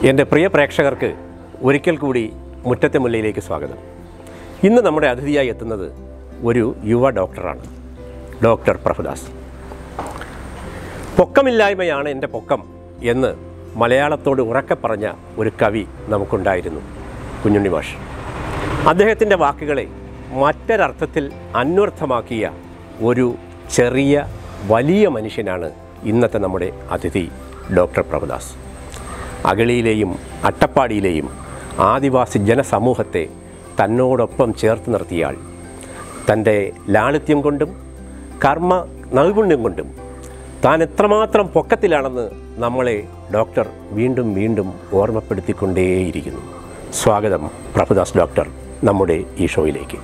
എൻ്റെ പ്രിയ പ്രേക്ഷകർക്ക് ഒരിക്കൽ കൂടി മുറ്റത്തെ മുല്ലയിലേക്ക് സ്വാഗതം ഇന്ന് നമ്മുടെ അതിഥിയായി എത്തുന്നത് ഒരു യുവ ഡോക്ടറാണ് ഡോക്ടർ പ്രഭുദാസ് പൊക്കമില്ലായ്മയാണ് എൻ്റെ പൊക്കം എന്ന് മലയാളത്തോട് ഉറക്കെ പറഞ്ഞ ഒരു കവി നമുക്കുണ്ടായിരുന്നു കുഞ്ഞുണ്ണി മാഷ് അദ്ദേഹത്തിൻ്റെ വാക്കുകളെ മറ്റൊരർത്ഥത്തിൽ അന്വർത്ഥമാക്കിയ ഒരു ചെറിയ വലിയ മനുഷ്യനാണ് ഇന്നത്തെ നമ്മുടെ അതിഥി ഡോക്ടർ പ്രഭുദാസ് അഗളിയിലെയും അട്ടപ്പാടിയിലെയും ആദിവാസി ജനസമൂഹത്തെ തന്നോടൊപ്പം ചേർത്ത് നിർത്തിയാൾ തൻ്റെ ലാളിത്യം കൊണ്ടും കർമ്മ നൈപുണ്യം കൊണ്ടും താൻ എത്രമാത്രം പൊക്കത്തിലാണെന്ന് നമ്മളെ ഡോക്ടർ വീണ്ടും വീണ്ടും ഓർമ്മപ്പെടുത്തിക്കൊണ്ടേയിരിക്കുന്നു സ്വാഗതം പ്രഭുദാസ് ഡോക്ടർ നമ്മുടെ ഈ ഷോയിലേക്ക്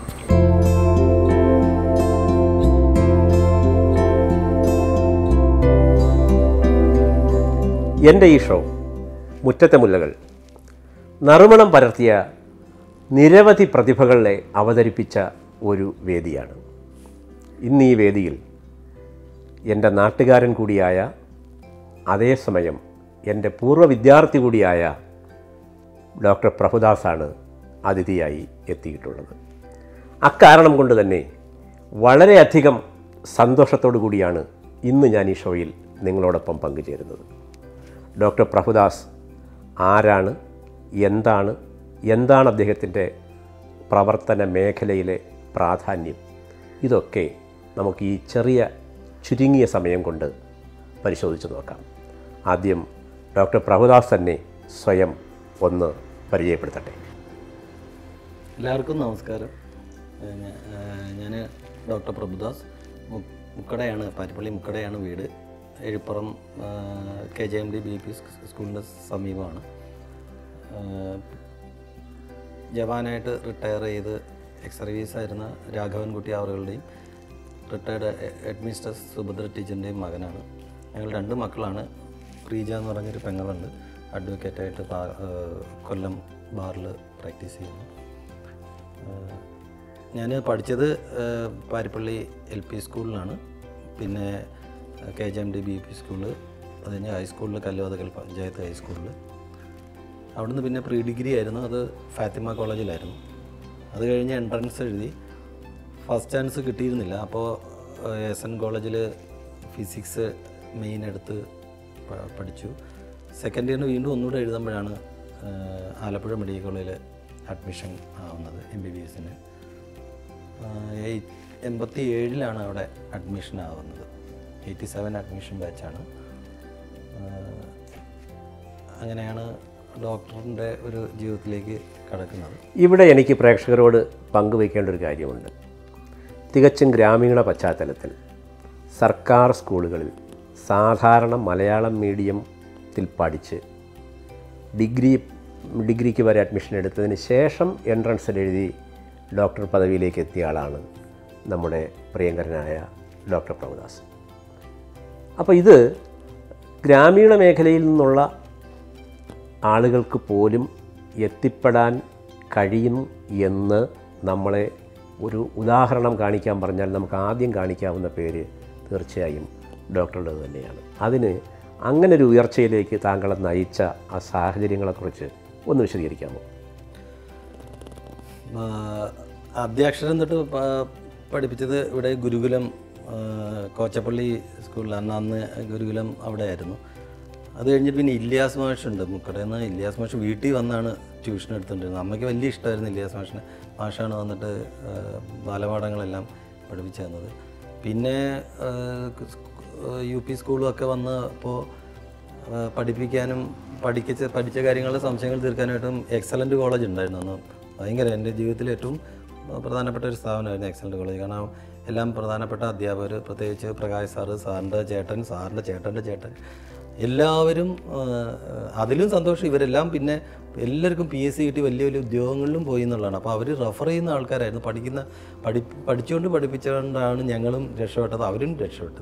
എൻ്റെ ഈ ഷോ മുറ്റത്തെ മുല്ലകൾ നറുമണം പരർത്തിയ നിരവധി പ്രതിഭകളെ അവതരിപ്പിച്ച ഒരു വേദിയാണ് ഇന്ന് ഈ വേദിയിൽ എൻ്റെ നാട്ടുകാരൻ കൂടിയായ അതേസമയം എൻ്റെ പൂർവ്വ വിദ്യാർത്ഥി കൂടിയായ ഡോക്ടർ പ്രഭുദാസാണ് അതിഥിയായി എത്തിയിട്ടുള്ളത് അക്കാരണം കൊണ്ട് തന്നെ വളരെയധികം സന്തോഷത്തോടു കൂടിയാണ് ഇന്ന് ഞാൻ ഈ ഷോയിൽ നിങ്ങളോടൊപ്പം പങ്കുചേരുന്നത് ഡോക്ടർ പ്രഭുദാസ് ആരാണ് എന്താണ് എന്താണ് അദ്ദേഹത്തിൻ്റെ പ്രവർത്തന മേഖലയിലെ പ്രാധാന്യം ഇതൊക്കെ നമുക്ക് ഈ ചെറിയ ചുരുങ്ങിയ സമയം കൊണ്ട് പരിശോധിച്ച് നോക്കാം ആദ്യം ഡോക്ടർ പ്രഭുദാസ് തന്നെ സ്വയം ഒന്ന് പരിചയപ്പെടുത്തട്ടെ എല്ലാവർക്കും നമസ്കാരം ഞാൻ ഡോക്ടർ പ്രഭുദാസ് മു- മുക്കടയാണ് പാരിപ്പള്ളി മുക്കടയാണ് വീട് Ezhuppuram K J M D B P സ്കൂളിൻ്റെ സമീപമാണ് ആ, ജവാനായിട്ട് റിട്ടയർ ചെയ്ത് എക്സ് സർവീസ് ആയിരുന്ന രാഘവൻകുട്ടി അവറുകളുടെയും റിട്ടയർഡ് ഹെഡ്മിസ്റ്റർ സുഭദ്ര ടീച്ചറിൻ്റെയും മകനാണ് ഞങ്ങൾ രണ്ട് മക്കളാണ് പ്രീജ എന്ന് പറഞ്ഞൊരു പെങ്ങളുണ്ട് അഡ്വക്കേറ്റായിട്ട് പാ- ആ, കൊല്ലം ബാറിൽ പ്രാക്ടീസ് ചെയ്യുന്നു ഞാൻ പഠിച്ചത് ഏഹ്, പാരിപ്പള്ളി എൽ പി സ്കൂളിലാണ് പിന്നെ K J M D B P school അത് കഴിഞ്ഞ് ഹൈസ്കൂളിൽ കല്ലുവതകൽ പഞ്ചായത്ത് ഹൈസ്കൂളിൽ അവിടുന്ന് പിന്നെ പ്രീ ഡിഗ്രി ആയിരുന്നു അത് ഫാത്തിമ കോളേജിലായിരുന്നു അത് കഴിഞ്ഞ് എൻട്രൻസ് എഴുതി ഫസ്റ്റ് ചാൻസ് കിട്ടിയിരുന്നില്ല അപ്പോൾ എസ് എൻ കോളേജിൽ ഫിസിക്സ് മെയിൻ എടുത്ത് പ- പഠിച്ചു സെക്കൻഡ് ഇയറിന് വീണ്ടും ഒന്നുകൂടെ എഴുതുമ്പോഴാണ് ഏഹ്, ആലപ്പുഴ മെഡിക്കൽ കോളേജിൽ അഡ്മിഷൻ ആവുന്നത് എം ബി ബി എസിന് എൺപത്തി ഏഴിലാണ് അവിടെ അഡ്മിഷൻ ആവുന്നത് എയ്റ്റി സെവൻ അഡ്മിഷൻ ബാച്ചാണ് അങ്ങനെയാണ് ഡോക്ടറിൻ്റെ ഒരു ജീവിതത്തിലേക്ക് കടക്കുന്നത് ഇവിടെ എനിക്ക് പ്രേക്ഷകരോട് പങ്കുവയ്ക്കേണ്ട ഒരു കാര്യമുണ്ട് തികച്ചും ഗ്രാമീണ പശ്ചാത്തലത്തിൽ സർക്കാർ സ്കൂളുകളിൽ സാധാരണ മലയാളം മീഡിയത്തിൽ പഠിച്ച് ഡിഗ്രി ഡിഗ്രിക്ക് വരെ അഡ്മിഷൻ എടുത്തതിന് ശേഷം എൻട്രൻസിൽ എഴുതി ഡോക്ടർ പദവിയിലേക്ക് എത്തിയ ആളാണ് നമ്മുടെ പ്രിയങ്കരനായ ഡോക്ടർ പ്രഭുദാസ് അപ്പോൾ ഇത് ഗ്രാമീണ മേഖലയിൽ നിന്നുള്ള ആളുകൾക്ക് പോലും എത്തിപ്പെടാൻ കഴിയും എന്ന് നമ്മളെ ഒരു ഉദാഹരണം കാണിക്കാൻ പറഞ്ഞാൽ നമുക്ക് ആദ്യം കാണിക്കാവുന്ന പേര് തീർച്ചയായും ഡോക്ടറുടെ തന്നെയാണ് അതിന് അങ്ങനെ ഒരു ഉയർച്ചയിലേക്ക് താങ്കളെ നയിച്ച ആ സാഹചര്യങ്ങളെക്കുറിച്ച് ഒന്ന് വിശദീകരിക്കാമോ ആ, ആദ്യാക്ഷരം തൊട്ട് പ- പഠിപ്പിച്ചത് ഇവിടെ ഗുരുകുലം ആ, കോച്ചപ്പള്ളി സ്കൂളിലാണ് അന്ന് ഗുരുകുലം അവിടെ ആയിരുന്നു അത് കഴിഞ്ഞിട്ട് പിന്നെ ഇല്യാസ് മാഷുണ്ട് മുക്കടയിൽ നിന്ന് ഇല്യാസ് മാഷ് വീട്ടിൽ വന്നാണ് ട്യൂഷൻ എടുത്തുകൊണ്ടിരുന്നത് അമ്മയ്ക്ക് വലിയ ഇഷ്ടമായിരുന്നു ഇല്യാസ് മാഷിന് മാഷാണ് വന്നിട്ട് ആ, ബാലപാഠങ്ങളെല്ലാം പഠിപ്പിച്ചു തന്നത് പിന്നെ ആ, യു പി സ്കൂളും ഒക്കെ വന്നപ്പോൾ ആ, പഠിപ്പിക്കാനും പഠിക്കിച്ച പഠിച്ച കാര്യങ്ങളുടെ സംശയങ്ങൾ തീർക്കാനായിട്ടും എക്സലൻ്റ് കോളേജ് ഉണ്ടായിരുന്നു അന്ന് ഭയങ്കര എൻ്റെ ജീവിതത്തിലെ ഏറ്റവും പ്രധാനപ്പെട്ട ഒരു സ്ഥാപനമായിരുന്നു എക്സലൻ്റ് കോളേജ് കാരണം എല്ലാം പ്രധാനപ്പെട്ട അധ്യാപകർ പ്രത്യേകിച്ച് പ്രകാശ് സാറ് സാറിൻ്റെ ചേട്ടൻ സാറിൻ്റെ ചേട്ടൻ്റെ ചേട്ടൻ എല്ലാവരും ആ, അതിലും സന്തോഷം ഇവരെല്ലാം പിന്നെ എല്ലാവർക്കും പി എസ് സി കിട്ടി വലിയ വലിയ ഉദ്യോഗങ്ങളിലും പോയി എന്നുള്ളതാണ് അപ്പോൾ അവർ റെഫർ ചെയ്യുന്ന ആൾക്കാരായിരുന്നു പഠിക്കുന്ന പഠി പഠിച്ചുകൊണ്ട് പഠിപ്പിച്ചുകൊണ്ടാണ് ഞങ്ങളും രക്ഷപ്പെട്ടത് അവരും രക്ഷപ്പെട്ടത്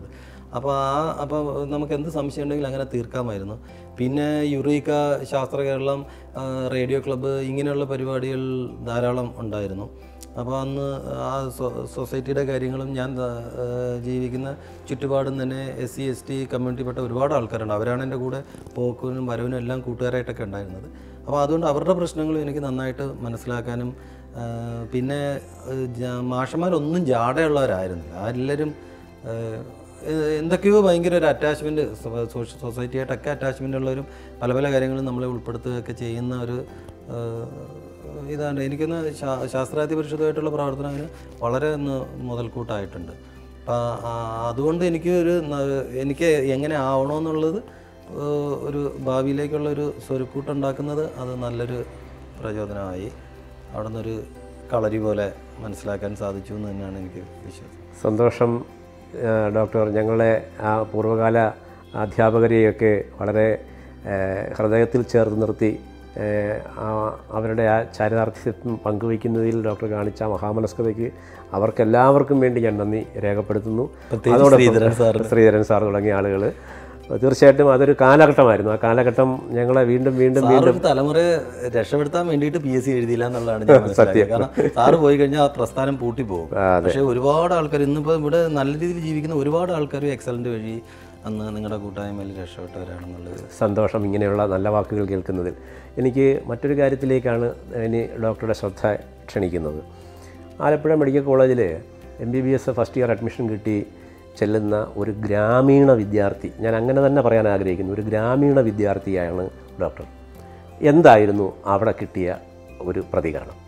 അപ്പോൾ ആ അപ്പോൾ നമുക്ക് എന്ത് സംശയം ഉണ്ടെങ്കിലും അങ്ങനെ തീർക്കാമായിരുന്നു പിന്നെ യുറീക്ക ശാസ്ത്ര കേരളം ആ, റേഡിയോ ക്ലബ്ബ് ഇങ്ങനെയുള്ള പരിപാടികൾ ധാരാളം ഉണ്ടായിരുന്നു അപ്പോൾ അന്ന് ആ സൊ- സൊസൈറ്റിയുടെ കാര്യങ്ങളും ഞാൻ ആ, ജീവിക്കുന്ന ചുറ്റുപാടും തന്നെ എസ് സി എസ് ടി കമ്മ്യൂണിറ്റിപ്പെട്ട ഒരുപാട് ആൾക്കാരുണ്ട് അവരാണ് എൻ്റെ കൂടെ പോക്കിനും വരവിനും എല്ലാം കൂട്ടുകാരായിട്ടൊക്കെ ഉണ്ടായിരുന്നത് അപ്പോൾ അതുകൊണ്ട് അവരുടെ പ്രശ്നങ്ങളും എനിക്ക് നന്നായിട്ട് മനസ്സിലാക്കാനും ആ, പിന്നെ ഏഹ്, ജാ- മാഷന്മാരൊന്നും ജാടയുള്ളവരായിരുന്നില്ല എല്ലാവരും ഏഹ്, ഏഹ്, എന്തൊക്കെയോ ഭയങ്കര ഒരു അറ്റാച്ച്മെൻറ്റ് സൊസൈറ്റിയായിട്ടൊക്കെ അറ്റാച്ച്മെൻ്റ് ഉള്ളവരും പല പല കാര്യങ്ങളും നമ്മളെ ഉൾപ്പെടുത്തുകയൊക്കെ ചെയ്യുന്ന ഒരു ഏഹ്, ഇതാണ് എനിക്കൊന്ന് ശാ- ശാസ്ത്രാർത്ഥി പരിഷത്തുമായിട്ടുള്ള പ്രവർത്തനം അതിന് വളരെ ഒന്ന് മുതൽക്കൂട്ടായിട്ടുണ്ട് അപ്പം അതുകൊണ്ട് എനിക്ക് ഒരു ന- എനിക്ക് എങ്ങനെ ആവണമെന്നുള്ളത് ഏഹ്, ഒരു ഭാവിയിലേക്കുള്ള ഒരു സ്വരുക്കൂട്ടുണ്ടാക്കുന്നത് അത് നല്ലൊരു പ്രചോദനമായി അവിടെ നിന്നൊരു കളരി പോലെ മനസ്സിലാക്കാൻ സാധിച്ചു എന്ന് തന്നെയാണ് എനിക്ക് വിശ്വാസം സന്തോഷം ആ, ഡോക്ടർ ഞങ്ങളെ ആ പൂർവ്വകാല അധ്യാപകരെയൊക്കെ വളരെ ആ, ഹൃദയത്തിൽ ചേർത്ത് നിർത്തി ആ, ആ, അവരുടെ ആ ചാരിതാർത്ഥ്യം പങ്കുവയ്ക്കുന്നതിൽ ഡോക്ടർ കാണിച്ച മഹാമനസ്കതയ്ക്ക് അവർക്കെല്ലാവർക്കും വേണ്ടി ഞാൻ നന്ദി രേഖപ്പെടുത്തുന്നു പ്രത്യേകിച്ച് ശ്രീധരൻ സാർ ശ്രീധരൻ സാർ തുടങ്ങിയ ആളുകൾ തീർച്ചയായിട്ടും അതൊരു കാലഘട്ടമായിരുന്നു ആ കാലഘട്ടം ഞങ്ങളെ വീണ്ടും വീണ്ടും സാറ് ഒരു തലമുറയെ രക്ഷപ്പെടുത്താൻ വേണ്ടിയിട്ട് പി എസ് സി എഴുതിയില്ല എന്നുള്ളതാണ് ഞാൻ മനസ്സിലാക്കിയത് കാരണം സാറ് പോയി കഴിഞ്ഞാൽ ആ പ്രസ്ഥാനം പൂട്ടി പോകും പക്ഷേ ഒരുപാട് ആൾക്കാർ ഇന്നിപ്പോൾ ഇവിടെ നല്ല രീതിയിൽ ജീവിക്കുന്ന ഒരുപാട് ആൾക്കാർ എക്സലന്റ് വഴി അന്ന് നിങ്ങളുടെ കൂട്ടായ്മയിൽ രക്ഷപ്പെട്ടവരാണെന്നുള്ളത് സന്തോഷം ഇങ്ങനെയുള്ള നല്ല വാക്കുകൾ കേൾക്കുന്നതിൽ എനിക്ക് മറ്റൊരു കാര്യത്തിലേക്കാണ് ഇനി ഡോക്ടറുടെ ശ്രദ്ധ ക്ഷണിക്കുന്നത് ആലപ്പുഴ മെഡിക്കൽ കോളേജിൽ M B B S first year admission കിട്ടി ചെല്ലുന്ന ഒരു ഗ്രാമീണ വിദ്യാർത്ഥി ഞാൻ അങ്ങനെ തന്നെ പറയാൻ ആഗ്രഹിക്കുന്നു ഒരു ഗ്രാമീണ വിദ്യാർത്ഥിയാണ് ഡോക്ടർ എന്തായിരുന്നു അവിടെ കിട്ടിയ ഒരു പ്രതികരണം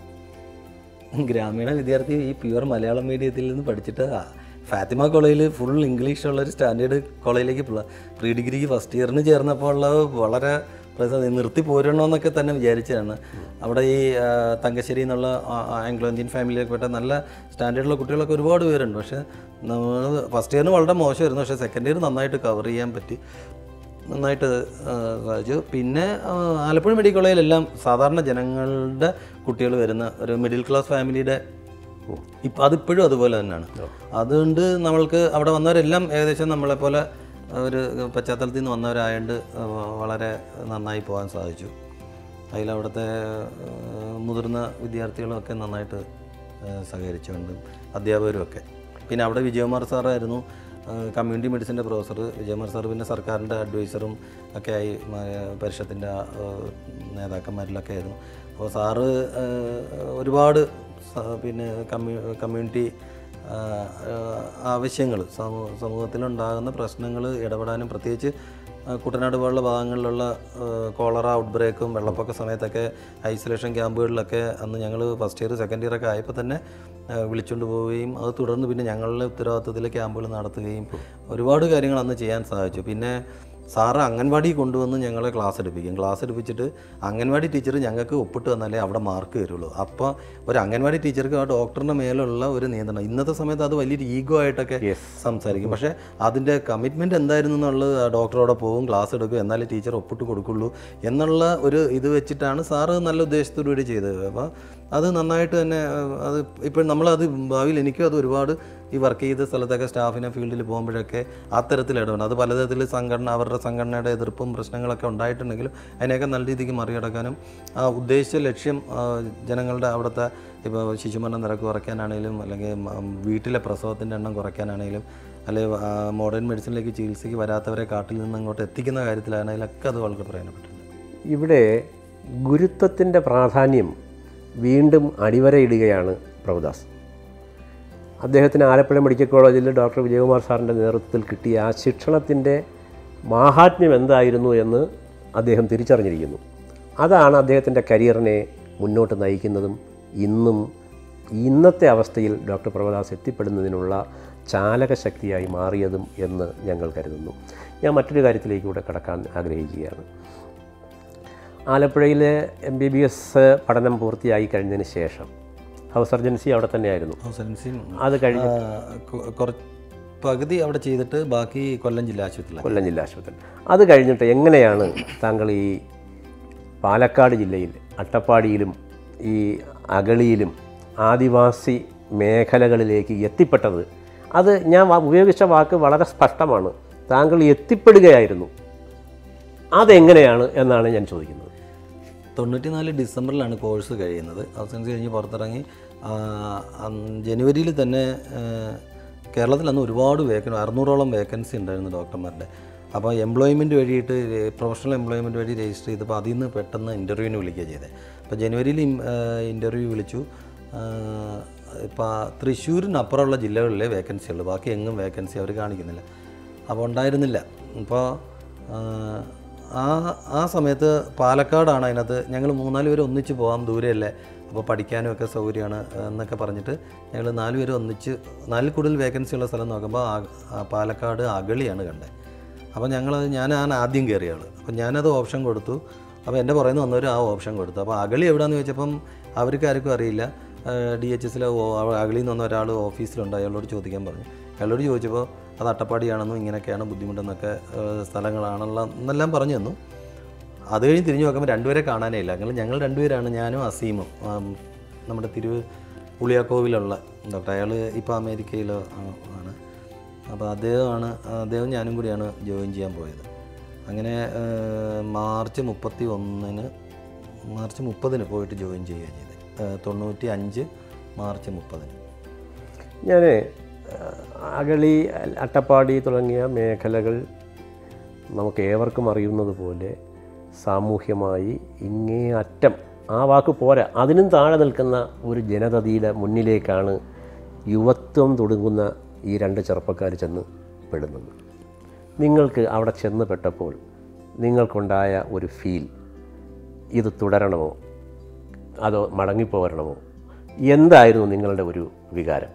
ഗ്രാമീണ വിദ്യാർത്ഥി ഈ പ്യുവർ മലയാളം മീഡിയത്തിൽ നിന്ന് പഠിച്ചിട്ട് ആ ഫാത്തിമ കോളേജിൽ ഫുൾ ഇംഗ്ലീഷ് ഉള്ള ഒരു സ്റ്റാൻഡേർഡ് കോളേജിലേക്ക് പ്രീ ഡിഗ്രിക്ക് ഫസ്റ്റ് ഇയറിന് ചേർന്നപ്പോൾ ഉള്ളത് വളരെ പ്രസ- നിർത്തി പോരണോന്നൊക്കെ തന്നെ വിചാരിച്ചതാണ് അവിടെ ഈ ആ, തങ്കശ്ശേരി എന്നുള്ള ആ- ആ ആംഗ്ലോ ഇന്ത്യൻ ഫാമിലിയിലൊക്കെ പെട്ട നല്ല സ്റ്റാൻഡേർഡുള്ള കുട്ടികളൊക്കെ ഒരുപാട് പേരുണ്ട് പക്ഷേ നമ്മൾ ഫസ്റ്റ് ഇയറിന് വളരെ മോശമായിരുന്നു പക്ഷേ സെക്കൻഡ് ഇയർ നന്നായിട്ട് കവർ ചെയ്യാൻ പറ്റി നന്നായിട്ട് ആ, സാധിച്ചു പിന്നെ ആ, ആലപ്പുഴ മെഡിക്കൽ കോളേജിലെല്ലാം സാധാരണ ജനങ്ങളുടെ കുട്ടികൾ വരുന്ന ഒരു മിഡിൽ ക്ലാസ് ഫാമിലിയുടെ ഇപ്പം അതിപ്പോഴും അതുപോലെ തന്നെയാണ് അതുകൊണ്ട് നമ്മൾക്ക് അവിടെ വന്നവരെല്ലാം ഏകദേശം നമ്മളെപ്പോലെ ഒരു പശ്ചാത്തലത്തിൽ നിന്ന് വന്നവരായതുകൊണ്ട് ആ, വളരെ നന്നായി പോകാൻ സാധിച്ചു അതിൽ അവിടുത്തെ ആ, മുതിർന്ന വിദ്യാർത്ഥികളൊക്കെ നന്നായിട്ട് ആ, സഹകരിച്ചുകൊണ്ട് അധ്യാപകരും ഒക്കെ പിന്നെ അവിടെ വിജയകുമാർ സാറായിരുന്നു കമ്മ്യൂണിറ്റി മെഡിസിൻ്റെ പ്രൊഫസർ വിജയകുമാർ സാർ പിന്നെ സർക്കാരിൻ്റെ അഡ്വൈസറും ഒക്കെ ആയി മ- പരിഷത്തിൻ്റെ ആ, നേതാക്കന്മാരിലൊക്കെ ആയിരുന്നു അപ്പോൾ സാറ് ആ, ഒരുപാട് സ- പിന്നെ കമ്മ്യൂ കമ്മ്യൂണിറ്റി ആവശ്യങ്ങൾ സമൂ സമൂഹത്തിലുണ്ടാകുന്ന പ്രശ്നങ്ങൾ ഇടപെടാനും പ്രത്യേകിച്ച് ആ, കുട്ടനാട് പോലുള്ള ഭാഗങ്ങളിലുള്ള ആ, കോളറ ഔട്ട് ബ്രേക്കും വെള്ളപ്പൊക്ക സമയത്തൊക്കെ ഐസൊലേഷൻ ക്യാമ്പുകളിലൊക്കെ അന്ന് ഞങ്ങൾ ഫസ്റ്റ് ഇയർ സെക്കൻഡ് ഇയർ ഒക്കെ ആയപ്പോൾ തന്നെ ആ, വിളിച്ചുകൊണ്ട് പോവുകയും അത് തുടർന്ന് പിന്നെ ഞങ്ങളുടെ ഉത്തരവാദിത്തത്തിൽ ക്യാമ്പുകൾ നടത്തുകയും ഒരുപാട് കാര്യങ്ങൾ അന്ന് ചെയ്യാൻ സാധിച്ചു പിന്നെ സാറ് അംഗൻവാടി കൊണ്ടുവന്ന് ഞങ്ങളെ ക്ലാസ് എടുപ്പിക്കും ക്ലാസ് എടുപ്പിച്ചിട്ട് അംഗൻവാടി ടീച്ചർ ഞങ്ങൾക്ക് ഒപ്പിട്ട് തന്നാലേ അവിടെ മാർക്ക് തരുള്ളൂ അപ്പോൾ ഒരു അംഗൻവാടി ടീച്ചർക്ക് ആ ഡോക്ടറിൻ്റെ മേലുള്ള ഒരു നിയന്ത്രണം ഇന്നത്തെ സമയത്ത് അത് വലിയൊരു ഈഗോ ആയിട്ടൊക്കെ സംസാരിക്കും പക്ഷേ അതിൻ്റെ കമ്മിറ്റ്മെൻറ്റ് എന്തായിരുന്നു എന്നുള്ളത് ആ ഡോക്ടറോടെ പോകും ക്ലാസ് എടുക്കും എന്നാലേ ടീച്ചർ ഒപ്പിട്ട് കൊടുക്കുള്ളൂ എന്നുള്ള ഒരു ഇത് വെച്ചിട്ടാണ് സാറ് നല്ല ഉദ്ദേശത്തോടു കൂടി ചെയ്തത് അപ്പോൾ അത് നന്നായിട്ട് തന്നെ ആ, അത് ഇപ്പോൾ നമ്മളത് ഭാവിയിൽ എനിക്കും അത് ഒരുപാട് ഈ വർക്ക് ചെയ്ത സ്ഥലത്തൊക്കെ സ്റ്റാഫിനെ ഫീൽഡിൽ പോകുമ്പോഴൊക്കെ അത്തരത്തിൽ ഇടപെടണം അത് പലതരത്തിൽ സംഘടന അവരുടെ സംഘടനയുടെ എതിർപ്പും പ്രശ്നങ്ങളൊക്കെ ഉണ്ടായിട്ടുണ്ടെങ്കിലും അതിനെയൊക്കെ നല്ല രീതിക്ക് മറികടക്കാനും ആ ഉദ്ദേശിച്ച ലക്ഷ്യം ആ, ജനങ്ങളുടെ അവിടുത്തെ ഇപ്പോൾ ശിശുമരണ നിരക്ക് കുറയ്ക്കാനാണെങ്കിലും അല്ലെങ്കിൽ മ- വീട്ടിലെ പ്രസവത്തിൻ്റെ എണ്ണം കുറയ്ക്കാനാണെങ്കിലും അല്ലെങ്കിൽ മോഡേൺ മെഡിസിനിലേക്ക് ചികിത്സയ്ക്ക് വരാത്തവരെ കാട്ടിൽ നിന്ന് അങ്ങോട്ട് എത്തിക്കുന്ന കാര്യത്തിലാണെങ്കിലും ഒക്കെ അത് വളരെ പ്രയോജനപ്പെട്ടിട്ടുണ്ട് ഇവിടെ ഗുരുത്വത്തിൻ്റെ പ്രാധാന്യം വീണ്ടും അടിവരയിടുകയാണ് പ്രഭുദാസ് അദ്ദേഹത്തിന് ആലപ്പുഴ മെഡിക്കൽ കോളേജിൽ ഡോക്ടർ വിജയകുമാർ സാറിൻ്റെ നേതൃത്വത്തിൽ കിട്ടിയ ആ ശിക്ഷണത്തിൻ്റെ മാഹാത്മ്യം എന്തായിരുന്നു എന്ന് അദ്ദേഹം തിരിച്ചറിഞ്ഞിരിക്കുന്നു അതാണ് അദ്ദേഹത്തിൻ്റെ കരിയറിനെ മുന്നോട്ട് നയിക്കുന്നതും ഇന്നും ഇന്നത്തെ അവസ്ഥയിൽ ഡോക്ടർ പ്രഭുദാസ് എത്തിപ്പെടുന്നതിനുള്ള ചാലകശക്തിയായി മാറിയതും എന്ന് ഞങ്ങൾ കരുതുന്നു ഞാൻ മറ്റൊരു കാര്യത്തിലേക്ക് കൂടെ കടക്കാൻ ആഗ്രഹിക്കുകയാണ് ആലപ്പുഴയിലെ എം ബി ബി എസ് പഠനം പൂർത്തിയായി കഴിഞ്ഞതിന് ശേഷം ഹൗസ് സർജൻസി അവിടെ തന്നെയായിരുന്നു അവസരൻസിയും അത് കഴിഞ്ഞ് കുറച്ച് പകുതി അവിടെ ചെയ്തിട്ട് ബാക്കി കൊല്ലം ജില്ലാ ആശുപത്രിയിലാണ് കൊല്ലം ജില്ലാ ആശുപത്രി അത് കഴിഞ്ഞിട്ട് എങ്ങനെയാണ് താങ്കൾ ഈ പാലക്കാട് ജില്ലയിൽ അട്ടപ്പാടിയിലും ഈ അഗളിയിലും ആദിവാസി മേഖലകളിലേക്ക് എത്തിപ്പെട്ടത് അത് ഞാൻ വ- ഉപയോഗിച്ച വാക്ക് വളരെ സ്പഷ്ടമാണ് താങ്കൾ എത്തിപ്പെടുകയായിരുന്നു അതെങ്ങനെയാണ് എന്നാണ് ഞാൻ ചോദിക്കുന്നത് തൊണ്ണൂറ്റി നാല് ഡിസംബറിലാണ് കോഴ്സ് കഴിയുന്നത് അവസാനിച്ച് കഴിഞ്ഞ് പുറത്തിറങ്ങി ആ, അന്ന് ജനുവരിയിൽ തന്നെ ആ, കേരളത്തിൽ അന്ന് ഒരുപാട് വേക്കൻ അറുന്നൂറോളം വേക്കൻസി ഉണ്ടായിരുന്നു ഡോക്ടർമാരുടെ അപ്പോൾ എംപ്ലോയ്മെൻറ്റ് വഴിയിട്ട് പ്രൊഫഷണൽ എംപ്ലോയ്മെൻറ്റ് വഴി രജിസ്റ്റർ ചെയ്തപ്പോൾ അതിൽ നിന്ന് പെട്ടെന്ന് ഇൻ്റർവ്യൂവിന് വിളിക്കുക ചെയ്തത് അപ്പോൾ ജനുവരിയിൽ ഇൻ്റർവ്യൂ വിളിച്ചു ഇപ്പോൾ തൃശ്ശൂരിനപ്പുറമുള്ള ജില്ലകളിലെ വേക്കൻസി ഉള്ളൂ ബാക്കി എങ്ങും വേക്കൻസി അവർ കാണിക്കുന്നില്ല അപ്പോൾ ഉണ്ടായിരുന്നില്ല ഇപ്പോൾ ആ ആ സമയത്ത് പാലക്കാടാണ് അതിനകത്ത് ഞങ്ങൾ മൂന്നാല് പേര് ഒന്നിച്ച് പോകാം ദൂരെയല്ലേ അപ്പോൾ പഠിക്കാനും ഒക്കെ സൗകര്യമാണ് എന്നൊക്കെ പറഞ്ഞിട്ട് ഞങ്ങൾ നാല് പേര് ഒന്നിച്ച് നാലിൽ കൂടുതൽ വേക്കൻസി ഉള്ള സ്ഥലം നോക്കുമ്പോൾ ആ- ആ പാലക്കാട് അഗളിയാണ് കണ്ടത് അപ്പോൾ ഞങ്ങൾ ഞാനാണ് ആദ്യം കയറിയ ആൾ അപ്പോൾ ഞാനത് ഓപ്ഷൻ കൊടുത്തു അപ്പോൾ എൻ്റെ പുറയുന്ന വന്നവർ ആ ഓപ്ഷൻ കൊടുത്തു അപ്പോൾ അഗളി എവിടെയാണെന്ന് ചോദിച്ചപ്പം അവർക്ക് ആർക്കും അറിയില്ല ഡി എച്ച് എസിലെ അഗളിയിൽ നിന്ന് വന്ന ഒരാൾ ഓഫീസിലുണ്ട് അയാളോട് ചോദിക്കാൻ പറഞ്ഞു അയാളോട് ചോദിച്ചപ്പോൾ അത് അട്ടപ്പാടിയാണെന്നും ഇങ്ങനെയൊക്കെയാണ് ബുദ്ധിമുട്ടെന്നൊക്കെ ഏഹ്, സ്ഥലങ്ങളാണല്ലോ എന്നെല്ലാം പറഞ്ഞു തന്നു അത് കഴിഞ്ഞ് തിരിഞ്ഞു നോക്കുമ്പോൾ രണ്ടുപേരെ കാണാനേ ഇല്ല അങ്ങനെ ഞങ്ങൾ രണ്ടുപേരാണ് ഞാനും അസീമും ആം, നമ്മുടെ തിരു ഉളിയാക്കോവിലുള്ള ഡോക്ടർ അയാൾ ഇപ്പോൾ അമേരിക്കയിൽ ആണ് അപ്പോൾ അദ്ദേഹമാണ് അദ്ദേഹം ഞാനും കൂടിയാണ് ജോയിൻ ചെയ്യാൻ പോയത് അങ്ങനെ ഏഹ്, മാർച്ച് മുപ്പത്തി ഒന്നിന് മാർച്ച് മുപ്പതിന് പോയിട്ട് ജോയിൻ ചെയ്യുക ചെയ്തത് ഏഹ്, തൊണ്ണൂറ്റി അഞ്ച് മാർച്ച് മുപ്പതിന് ഞാൻ അകളി അട്ടപ്പാടി തുടങ്ങിയ മേഖലകൾ നമുക്ക് ഏവർക്കും അറിയുന്നത് പോലെ സാമൂഹ്യമായി ഇങ്ങേ അറ്റം ആ വാക്ക് പോരാ അതിനും താഴെ നിൽക്കുന്ന ഒരു ജനതതിയുടെ മുന്നിലേക്കാണ് യുവത്വം തുടങ്ങുന്ന ഈ രണ്ട് ചെറുപ്പക്കാർ ചെന്ന് പെടുന്നത് നിങ്ങൾക്ക് അവിടെ ചെന്ന് പെട്ടപ്പോൾ നിങ്ങൾക്കുണ്ടായ ഒരു ഫീൽ ഇത് തുടരണമോ അതോ മടങ്ങിപ്പോരണമോ എന്തായിരുന്നു നിങ്ങളുടെ ഒരു വികാരം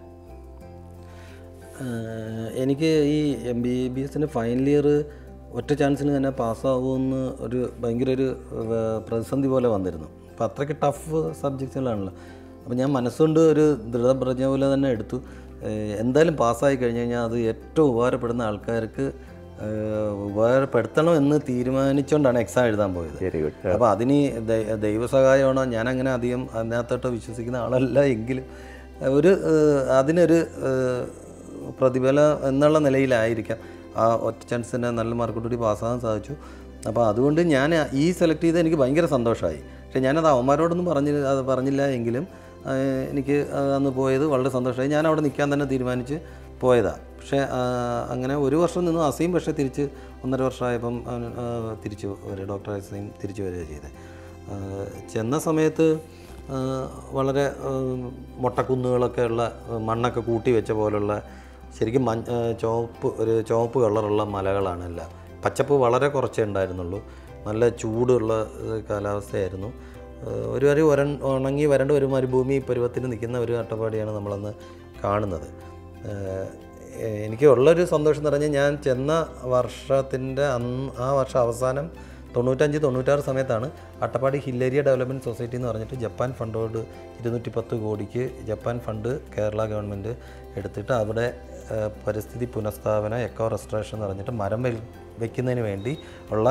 ഏഹ് എനിക്ക് ഈ എം ബി ബി എസിന് ഫൈനൽ ഇയർ ഒറ്റ ചാൻസിന് തന്നെ പാസ്സാവുമെന്ന് ഒരു ഭയങ്കര ഒരു ഏഹ്, പ്രതിസന്ധി പോലെ വന്നിരുന്നു അപ്പോൾ അത്രയ്ക്ക് ടഫ് സബ്ജക്റ്റുകളാണല്ലോ അപ്പോൾ ഞാൻ മനസ്സുകൊണ്ട് ഒരു ദൃഢപ്രജ്ഞ പോലെ തന്നെ എടുത്തു ഏഹ്, എന്തായാലും പാസ്സായി കഴിഞ്ഞ് കഴിഞ്ഞാൽ അത് ഏറ്റവും ഉപകാരപ്പെടുന്ന ആൾക്കാർക്ക് ഏഹ്, ഉപകാരപ്പെടുത്തണം എന്ന് തീരുമാനിച്ചുകൊണ്ടാണ് എക്സാം എഴുതാൻ പോയത് വെരി ഗുഡ് അപ്പോൾ അതിന് ദൈ- ദൈവസഹായമാണോ ഞാൻ അങ്ങനെ അധികം അതിനകത്തോട്ട് വിശ്വസിക്കുന്ന ആളല്ല എങ്കിലും ഒരു ഏഹ്, അതിനൊരു ഏഹ്, പ്രതിഫലം എന്നുള്ള നിലയിലായിരിക്കാം ആ ഒറ്റ ചാൻസിന് നല്ല മാർക്കോടുകൂടി പാസ്സാകാൻ സാധിച്ചു അപ്പോൾ അതുകൊണ്ട് ഞാൻ ഈ സെലക്ട് ചെയ്ത് എനിക്ക് ഭയങ്കര സന്തോഷമായി പക്ഷേ ഞാനത് അവന്മാരോടൊന്നും പറഞ്ഞില്ല അത് പറഞ്ഞില്ല എങ്കിലും ഏഹ്, എനിക്ക് അന്ന് പോയത് വളരെ സന്തോഷമായി ഞാൻ അവിടെ നിൽക്കാൻ തന്നെ തീരുമാനിച്ച് പോയതാണ് പക്ഷേ ആ, അങ്ങനെ ഒരു വർഷം നിന്നു അസീം പക്ഷേ തിരിച്ച് ഒന്നര വർഷമായപ്പം അവൻ, ആ, തിരിച്ചു വരിക ഡോക്ടർ അസീം തിരിച്ചു വരിക ചെയ്തത് ആ, ചെന്ന സമയത്ത് ആ, വളരെ ആ, മൊട്ടക്കുന്നുകളൊക്കെ ഉള്ള ആ, മണ്ണൊക്കെ കൂട്ടി വെച്ച പോലുള്ള ശരിക്കും മഞ്ഞ ആ, ചുവപ്പ് ഒരു ചുവപ്പ് കളറുള്ള മലകളാണ് എല്ലാം പച്ചപ്പ് വളരെ കുറച്ചേ ഉണ്ടായിരുന്നുള്ളൂ നല്ല ചൂടുള്ള ആ, കാലാവസ്ഥയായിരുന്നു ആ, ഒരു ഒരു വരൺ ഉണങ്ങി വരണ്ട ഒരു മരുഭൂമി പരുവത്തിന് നിൽക്കുന്ന ഒരു അട്ടപ്പാടിയാണ് നമ്മളന്ന് കാണുന്നത് ഏഹ് എനിക്ക് ഉള്ളൊരു സന്തോഷം എന്ന് പറഞ്ഞാൽ ഞാൻ ചെന്ന വർഷത്തിൻ്റെ അന്ന് ആ വർഷം അവസാനം തൊണ്ണൂറ്റഞ്ച് തൊണ്ണൂറ്റാറ് സമയത്താണ് Attappadi hill area development society എന്ന് പറഞ്ഞിട്ട് ജപ്പാൻ ഫണ്ടോട് ഇരുന്നൂറ്റി പത്ത് കോടിക്ക് ജപ്പാൻ ഫണ്ട് കേരള ഗവൺമെൻറ് എടുത്തിട്ട് അവിടെ ഏഹ്, പരിസ്ഥിതി പുനഃസ്ഥാപന എക്കോ റെസ്റ്റോറേഷൻ എന്ന് പറഞ്ഞിട്ട് മരം വെൽ- വെക്കുന്നതിന് വേണ്ടി ഉള്ള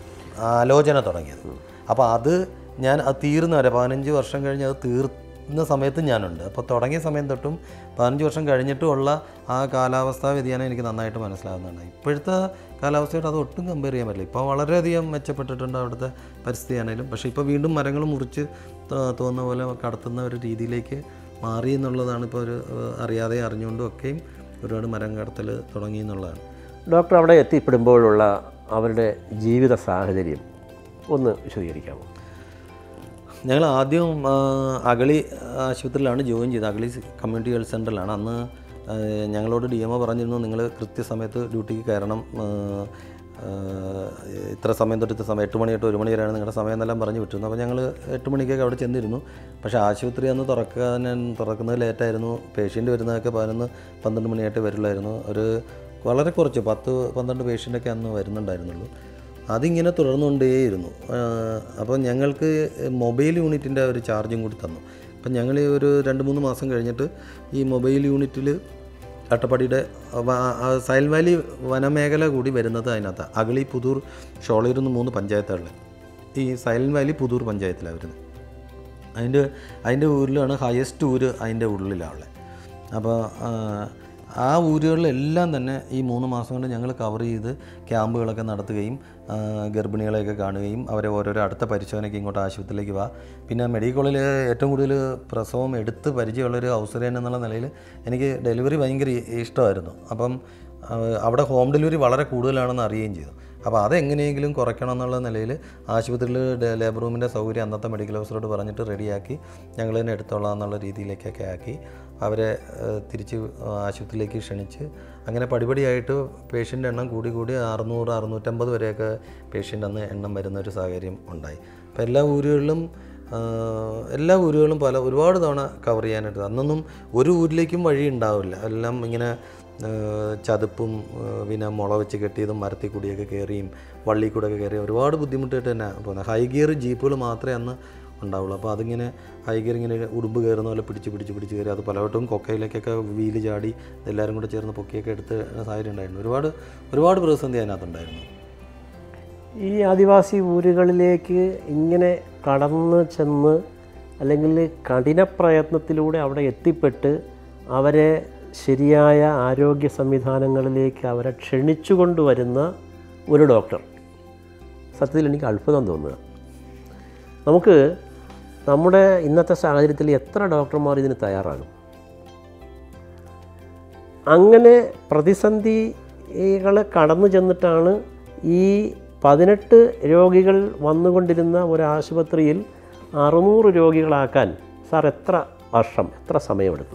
ആലോചന തുടങ്ങിയത് അപ്പോൾ അത് ഞാൻ അത് തീർന്ന വരെ പതിനഞ്ച് വർഷം കഴിഞ്ഞ് അത് തീർന്ന സമയത്തും ഞാനുണ്ട് അപ്പോൾ തുടങ്ങിയ സമയം തൊട്ടും പതിനഞ്ച് വർഷം കഴിഞ്ഞിട്ടും ഉള്ള ആ കാലാവസ്ഥാ വ്യതിയാനം എനിക്ക് നന്നായിട്ട് മനസ്സിലാകുന്നുണ്ട് ഇപ്പോഴത്തെ കാലാവസ്ഥയോട് അത് ഒട്ടും കമ്പയർ ചെയ്യാൻ പറ്റില്ല ഇപ്പോൾ വളരെയധികം മെച്ചപ്പെട്ടിട്ടുണ്ട് അവിടുത്തെ പരിസ്ഥിതി ആണെങ്കിലും പക്ഷേ ഇപ്പോൾ വീണ്ടും മരങ്ങൾ മുറിച്ച് തോ- തോന്നുന്ന പോലെ കടത്തുന്ന ഒരു രീതിയിലേക്ക് മാറി എന്നുള്ളതാണ് ഇപ്പോൾ ഒരു ഏഹ്, അറിയാതെ അറിഞ്ഞുകൊണ്ടും ഒക്കെയും ഒരുപാട് മരം കടത്തൽ തുടങ്ങി എന്നുള്ളതാണ് ഡോക്ടർ അവിടെ എത്തിപ്പെടുമ്പോഴുള്ള അവരുടെ ജീവിത സാഹചര്യം ഒന്ന് വിശദീകരിക്കാമോ ഞങ്ങൾ ആദ്യം ആ, അഗളി ആശുപത്രിയിലാണ് ജോയിൻ ചെയ്തത് അഗളി കമ്മ്യൂണിറ്റി ഹെൽത്ത് സെൻ്ററിലാണ് അന്ന് ആ, ഞങ്ങളോട് ഡി എം ഒ പറഞ്ഞിരുന്നു നിങ്ങൾ കൃത്യസമയത്ത് ഡ്യൂട്ടിക്ക് കയറണം ആ, ആ, ഇത്ര സമയം തൊട്ട് ഇത്ര സമയം എട്ട് മണി തൊട്ട് ഒരു മണി വരെയാണ് നിങ്ങളുടെ സമയം എന്നെല്ലാം പറഞ്ഞു വിട്ടിരുന്നു അപ്പോൾ ഞങ്ങൾ എട്ട് മണിക്കൊക്കെ അവിടെ ചെന്നിരുന്നു പക്ഷേ ആശുപത്രി അന്ന് തുറക്കാൻ തുറക്കുന്നത് ലേറ്റായിരുന്നു പേഷ്യൻ്റ് വരുന്നതൊക്കെ പതിനൊന്ന് പന്ത്രണ്ട് മണിയായിട്ട് വരുള്ളായിരുന്നു ഒരു വളരെ കുറച്ച് പത്ത് പന്ത്രണ്ട് പേഷ്യൻ്റൊക്കെ അന്ന് വരുന്നുണ്ടായിരുന്നുള്ളൂ അതിങ്ങനെ തുടർന്നുകൊണ്ടേയിരുന്നു അപ്പോൾ ഞങ്ങൾക്ക് മൊബൈൽ യൂണിറ്റിൻ്റെ ഒരു ചാർജും കൂടി തന്നു അപ്പം ഞങ്ങൾ ഈ ഒരു രണ്ട് മൂന്ന് മാസം കഴിഞ്ഞിട്ട് ഈ മൊബൈൽ യൂണിറ്റിൽ അട്ടപ്പാടിയുടെ വ- ആ സയൽ വാലി വനമേഖല കൂടി വരുന്നത് അതിനകത്ത് അഗളി പുതൂർ ഷോളയൂർ എന്ന് മൂന്ന് പഞ്ചായത്തുകളിൽ ഈ സൈലന്റ് വാലി പുതൂർ പഞ്ചായത്തിലാണ് വരുന്നത് അതിൻ്റെ അതിൻ്റെ ഊരിലാണ് ഹയസ്റ്റ് ഊര് അതിൻ്റെ ഉള്ളിലാണ് ഉള്ളത് അപ്പോൾ ആ ഊരുകളിലെല്ലാം തന്നെ ഈ മൂന്ന് മാസം കൊണ്ട് ഞങ്ങൾ കവർ ചെയ്ത് ക്യാമ്പുകളൊക്കെ നടത്തുകയും ആ, ഗർഭിണികളെയൊക്കെ കാണുകയും അവരെ ഓരോരോ അടുത്ത പരിശോധനയ്ക്ക് ഇങ്ങോട്ട് ആശുപത്രിയിലേക്ക് വാ പിന്നെ മെഡിക്കൽ കോളേജിൽ ഏറ്റവും കൂടുതൽ പ്രസവം എടുത്ത് പരിചയമുള്ളൊരു ഔസരൻ എന്നുള്ള നിലയിൽ എനിക്ക് ഡെലിവറി ഭയങ്കര ഇഷ്ടമായിരുന്നു അപ്പം ആ, അവിടെ ഹോം ഡെലിവറി വളരെ കൂടുതലാണെന്ന് അറിയുകയും ചെയ്തു അപ്പോൾ അതെങ്ങനെയെങ്കിലും കുറയ്ക്കണം എന്നുള്ള നിലയിൽ ആശുപത്രിയിൽ ലേബർ റൂമിൻ്റെ സൗകര്യം അന്നത്തെ മെഡിക്കൽ ഓഫീസറോട് പറഞ്ഞിട്ട് റെഡിയാക്കി ഞങ്ങൾ തന്നെ എടുത്തോളാം എന്നുള്ള രീതിയിലേക്കൊക്കെ ആക്കി അവരെ ഏഹ്, തിരിച്ച് ആശുപത്രിയിലേക്ക് ക്ഷണിച്ച് അങ്ങനെ പടിപടിയായിട്ട് പേഷ്യൻ്റ് എണ്ണം കൂടി കൂടി അറുന്നൂറ് അറുന്നൂറ്റമ്പത് വരെയൊക്കെ പേഷ്യൻ്റ് അന്ന് എണ്ണം വരുന്ന ഒരു സാഹചര്യം ഉണ്ടായി അപ്പോൾ എല്ലാ ഊരുകളിലും ആഹ്, എല്ലാ ഊരുകളും പല ഒരുപാട് തവണ കവർ ചെയ്യാനായിട്ട് അന്നൊന്നും ഒരു ഊരിലേക്കും വഴി ഉണ്ടാവില്ല എല്ലാം ഇങ്ങനെ ആഹ്, ചതുപ്പും ആഹ്, പിന്നെ മുള വെച്ച് കെട്ടിയതും മരത്തിൽ കൂടിയൊക്കെ കയറിയും വള്ളി കൂടെയൊക്കെ കയറി ഒരുപാട് ബുദ്ധിമുട്ടായിട്ട് തന്നെ പോകുന്നത് ഹൈ ഗിയർ ജീപ്പുകൾ മാത്രമേ അന്ന് ഉണ്ടാവുള്ളൂ അപ്പോൾ അതിങ്ങനെ ഹൈ ഗിയർ ഇങ്ങനെ ഉടുമ്പ് കയറുന്ന പോലെ പിടിച്ച് പിടിച്ച് പിടിച്ച് കയറി അത് പലവട്ടവും കൊക്കയിലേക്കൊക്കെ വീല് ചാടി എല്ലാവരും കൂടെ ചേർന്ന് പൊക്കിയൊക്കെ എടുത്ത് സാഹചര്യം ഉണ്ടായിരുന്നു ഒരുപാട് ഒരുപാട് പ്രതിസന്ധി അതിനകത്തുണ്ടായിരുന്നു ഈ ആദിവാസി ഊരുകളിലേക്ക് ഇങ്ങനെ കടന്നു ചെന്ന് അല്ലെങ്കിൽ കഠിന പ്രയത്നത്തിലൂടെ അവിടെ എത്തിപ്പെട്ട് അവരെ ശരിയായ ആരോഗ്യ സംവിധാനങ്ങളിലേക്ക് അവരെ ക്ഷണിച്ചു കൊണ്ടുവരുന്ന ഒരു ഡോക്ടർ സത്യത്തിൽ എനിക്ക് അത്ഭുതം തോന്നുക നമുക്ക് നമ്മുടെ ഇന്നത്തെ സാഹചര്യത്തിൽ എത്ര ഡോക്ടർമാർ ഇതിന് തയ്യാറാകും അങ്ങനെ പ്രതിസന്ധികൾ കടന്നു ചെന്നിട്ടാണ് ഈ പതിനെട്ട് രോഗികൾ വന്നുകൊണ്ടിരുന്ന ഒരു ആശുപത്രിയിൽ അറുന്നൂറ് രോഗികളാക്കാൻ സാർ എത്ര വർഷം എത്ര സമയമെടുത്തു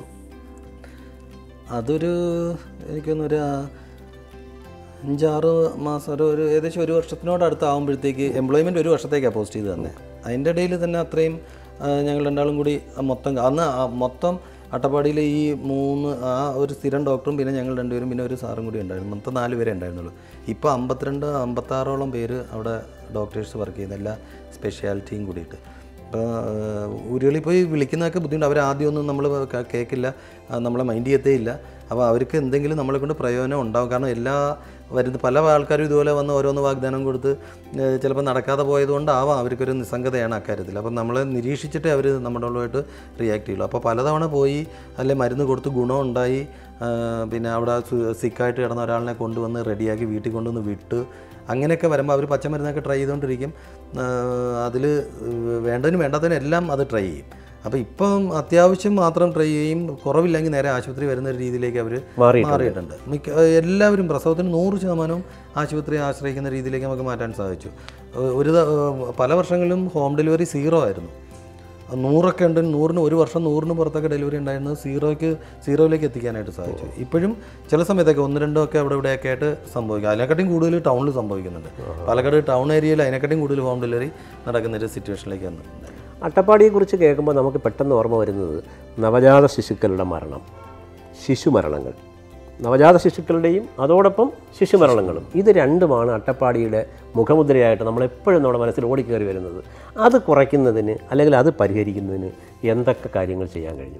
അതൊരു എനിക്കൊന്ന് ഒരു അഞ്ചാറ് മാസം ഒരു ഒരു ഏകദേശം ഒരു വർഷത്തിനോട് അടുത്താകുമ്പോഴത്തേക്ക് എംപ്ലോയ്മെൻറ്റ് ഒരു വർഷത്തേക്കാണ് പോസ്റ്റ് ചെയ്ത് തന്നെ അതിൻ്റെ ഇടയിൽ തന്നെ അത്രയും ആ, ഞങ്ങൾ രണ്ടാളും കൂടി ആ മൊത്തം അന്ന് ആ മൊത്തം അട്ടപ്പാടിയിലെ ഈ മൂന്ന് ആ ഒരു സ്ഥിരം ഡോക്ടറും പിന്നെ ഞങ്ങൾ രണ്ടുപേരും പിന്നെ ഒരു സാറും കൂടി ഉണ്ടായിരുന്നു മൊത്തം നാല് പേരെ ഉണ്ടായിരുന്നുള്ളൂ ഇപ്പോൾ അമ്പത്തിരണ്ട് അമ്പത്താറോളം പേര് അവിടെ ഡോക്ടേഴ്സ് വർക്ക് ചെയ്യുന്ന എല്ലാ സ്പെഷ്യാലിറ്റിയും കൂടിയിട്ട് അപ്പോൾ ഊരുകളിൽ പോയി വിളിക്കുന്നതൊക്കെ ബുദ്ധിമുട്ട് അവർ ആദ്യമൊന്നും നമ്മൾ കേൾക്കില്ല ആ, നമ്മളെ മൈൻഡ് ചെയ്യത്തേയില്ല അപ്പോൾ അവർക്ക് എന്തെങ്കിലും നമ്മളെ കൊണ്ട് പ്രയോജനം ഉണ്ടാവും കാരണം എല്ലാ വരുന്ന പല ആൾക്കാരും ഇതുപോലെ വന്ന് ഓരോന്ന് വാഗ്ദാനം കൊടുത്ത് ഏഹ്, ചിലപ്പോൾ നടക്കാതെ പോയതുകൊണ്ടാവാം അവർക്കൊരു നിസ്സംഗതയാണ് അക്കാര്യത്തിൽ അപ്പം നമ്മളെ നിരീക്ഷിച്ചിട്ടേ അവർ നമ്മുടെ ഉള്ളുമായിട്ട് റിയാക്ട് ചെയ്യുള്ളൂ അപ്പോൾ പലതവണ പോയി അല്ലെ മരുന്ന് കൊടുത്ത് ഗുണം ഉണ്ടായി ആ, പിന്നെ അവിടെ സിക്കായിട്ട് കിടന്ന ഒരാളിനെ കൊണ്ടുവന്ന് റെഡിയാക്കി വീട്ടിൽ കൊണ്ടുവന്ന് വിട്ട് അങ്ങനെയൊക്കെ വരുമ്പോൾ അവർ പച്ചമരുന്നൊക്കെ ട്രൈ ചെയ്തുകൊണ്ടിരിക്കും അതിൽ വേണ്ടതിന് വേണ്ടാത്തതിന് എല്ലാം അത് ട്രൈ ചെയ്യും അപ്പോൾ ഇപ്പം അത്യാവശ്യം മാത്രം ട്രൈ ചെയ്യും കുറവില്ലെങ്കിൽ നേരെ ആശുപത്രി വരുന്ന ഒരു രീതിയിലേക്ക് അവർ മാറിയിട്ടുണ്ട്. മാറിയിട്ടുണ്ട് മിക്ക എല്ലാവരും പ്രസവത്തിന് നൂറ് ശതമാനവും ആശുപത്രിയെ ആശ്രയിക്കുന്ന രീതിയിലേക്ക് നമുക്ക് മാറ്റാൻ സാധിച്ചു ഏഹ് ഒരു ത- ഏഹ് പല വർഷങ്ങളിലും ഹോം ഡെലിവറി സീറോ ആയിരുന്നു നൂറൊക്കെ ഉണ്ട് നൂറിന് ഒരു വർഷം നൂറിന് പുറത്തൊക്കെ ഡെലിവറി ഉണ്ടായിരുന്നത് സീറോയ്ക്ക് സീറോയിലേക്ക് എത്തിക്കാനായിട്ട് സാധിച്ചു ഇപ്പോഴും ചില സമയത്തൊക്കെ ഒന്ന് രണ്ടോ ഒക്കെ അവിടെ ഇവിടെയൊക്കെ ആയിട്ട് സംഭവിക്കും അതിനെക്കാട്ടിയും കൂടുതൽ ടൗണിൽ സംഭവിക്കുന്നുണ്ട് പാലക്കാട് ടൗൺ ഏരിയയിൽ അതിനെക്കാട്ടിയും കൂടുതൽ ഹോം ഡെലിവറി നടക്കുന്ന ഒരു സിറ്റുവേഷനിലേക്ക് വന്നിട്ടുണ്ട് അട്ടപ്പാടിയെക്കുറിച്ച് കേൾക്കുമ്പോൾ നമുക്ക് പെട്ടെന്ന് ഓർമ്മ വരുന്നത് നവജാത ശിശുക്കളുടെ മരണം ശിശുമരണങ്ങൾ നവജാത ശിശുക്കളുടെയും അതോടൊപ്പം ശിശുമരണങ്ങളും ഇത് രണ്ടുമാണ് അട്ടപ്പാടിയുടെ മുഖമുദ്രയായിട്ട് നമ്മളെപ്പോഴും നമ്മുടെ മനസ്സിൽ ഓടിക്കയറി വരുന്നത് അത് കുറയ്ക്കുന്നതിന് അല്ലെങ്കിൽ അത് പരിഹരിക്കുന്നതിന് എന്തൊക്കെ കാര്യങ്ങൾ ചെയ്യാൻ കഴിഞ്ഞു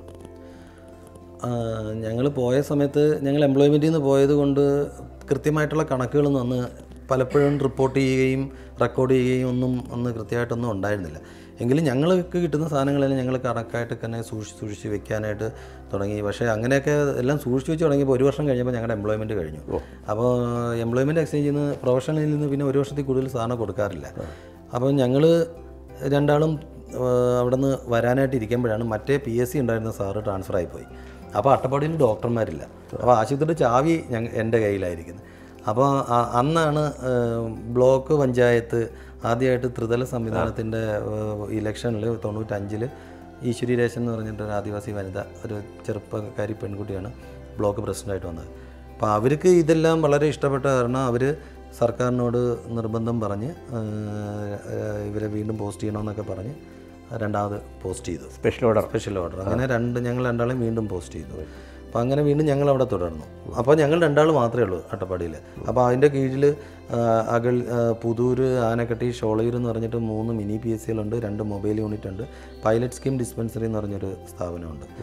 ഞങ്ങൾ പോയ സമയത്ത് ഞങ്ങൾ എംപ്ലോയ്മെൻറ്റിൽ നിന്ന് പോയത് കൊണ്ട് കൃത്യമായിട്ടുള്ള കണക്കുകളൊന്നും അന്ന് പലപ്പോഴും റിപ്പോർട്ട് ചെയ്യുകയും റെക്കോർഡ് ചെയ്യുകയും ഒന്നും അന്ന് കൃത്യമായിട്ടൊന്നും ഉണ്ടായിരുന്നില്ല എങ്കിലും ഞങ്ങൾക്ക് കിട്ടുന്ന സാധനങ്ങളെല്ലാം ഞങ്ങൾ കണക്കായിട്ട് തന്നെ സൂക്ഷിച്ച് സൂക്ഷിച്ച് വെക്കാനായിട്ട് തുടങ്ങി പക്ഷേ അങ്ങനെയൊക്കെ എല്ലാം സൂക്ഷിച്ച് വെച്ച് തുടങ്ങിയപ്പോൾ ഒരു വർഷം കഴിഞ്ഞപ്പോൾ ഞങ്ങളുടെ എംപ്ലോയ്മെൻറ്റ് കഴിഞ്ഞു അപ്പോൾ എംപ്ലോയ്മെൻറ്റ് എക്സ്ചേഞ്ചിൽ നിന്ന് പ്രൊഫഷണലിൽ നിന്ന് പിന്നെ ഒരു വർഷത്തിൽ കൂടുതൽ സാധനം കൊടുക്കാറില്ല അപ്പോൾ ഞങ്ങൾ രണ്ടാളും അവിടെ നിന്ന് വരാനായിട്ട് ഇരിക്കുമ്പോഴാണ് മറ്റേ പി എസ് സി ഉണ്ടായിരുന്ന സാറ് ട്രാൻസ്ഫർ ആയിപ്പോയി അപ്പോൾ അട്ടപ്പാടിയിൽ ഡോക്ടർമാരില്ല അപ്പോൾ ആശുപത്രിയുടെ ചാവി ഞങ്ങൾ എൻ്റെ കയ്യിലായിരിക്കുന്നത് അപ്പോൾ ആ- അന്നാണ് ഏഹ്, ബ്ലോക്ക് പഞ്ചായത്ത് ആദ്യമായിട്ട് ത്രിതല സംവിധാനത്തിൻ്റെ ഇലക്ഷനിൽ തൊണ്ണൂറ്റഞ്ചിൽ ഈശ്വരി രേശൻ എന്ന് പറഞ്ഞിട്ട് ഒരു ആദിവാസി വനിത ഒരു ചെറുപ്പക്കാരി പെൺകുട്ടിയാണ് ബ്ലോക്ക് പ്രസിഡൻ്റായിട്ട് വന്നത് അപ്പോൾ അവർക്ക് ഇതെല്ലാം വളരെ ഇഷ്ടപ്പെട്ട കാരണം അവർ സർക്കാരിനോട് നിർബന്ധം പറഞ്ഞ് ഏഹ്, ഏഹ്, ഇവരെ വീണ്ടും പോസ്റ്റ് ചെയ്യണമെന്നൊക്കെ പറഞ്ഞ് രണ്ടാമത് പോസ്റ്റ് ചെയ്തു സ്പെഷ്യൽ ഓർഡർ സ്പെഷ്യൽ ഓർഡർ അങ്ങനെ രണ്ട് ഞങ്ങൾ രണ്ടാളും വീണ്ടും പോസ്റ്റ് ചെയ്തു അപ്പോൾ അങ്ങനെ വീണ്ടും ഞങ്ങൾ അവിടെ തുടർന്നു അപ്പോൾ ഞങ്ങൾ രണ്ടാൾ മാത്രമേ ഉള്ളൂ അട്ടപ്പാടിയിൽ അപ്പോൾ അതിൻ്റെ കീഴിൽ അകൽ ആ, പുതൂർ ആനക്കട്ടി ഷോളയൂർ എന്ന് പറഞ്ഞിട്ട് മൂന്ന് മിനി പി എസ് സികളുണ്ട് രണ്ട് മൊബൈൽ യൂണിറ്റ് ഉണ്ട് പൈലറ്റ് സ്കീം ഡിസ്പെൻസറി എന്ന് പറഞ്ഞൊരു സ്ഥാപനമുണ്ട്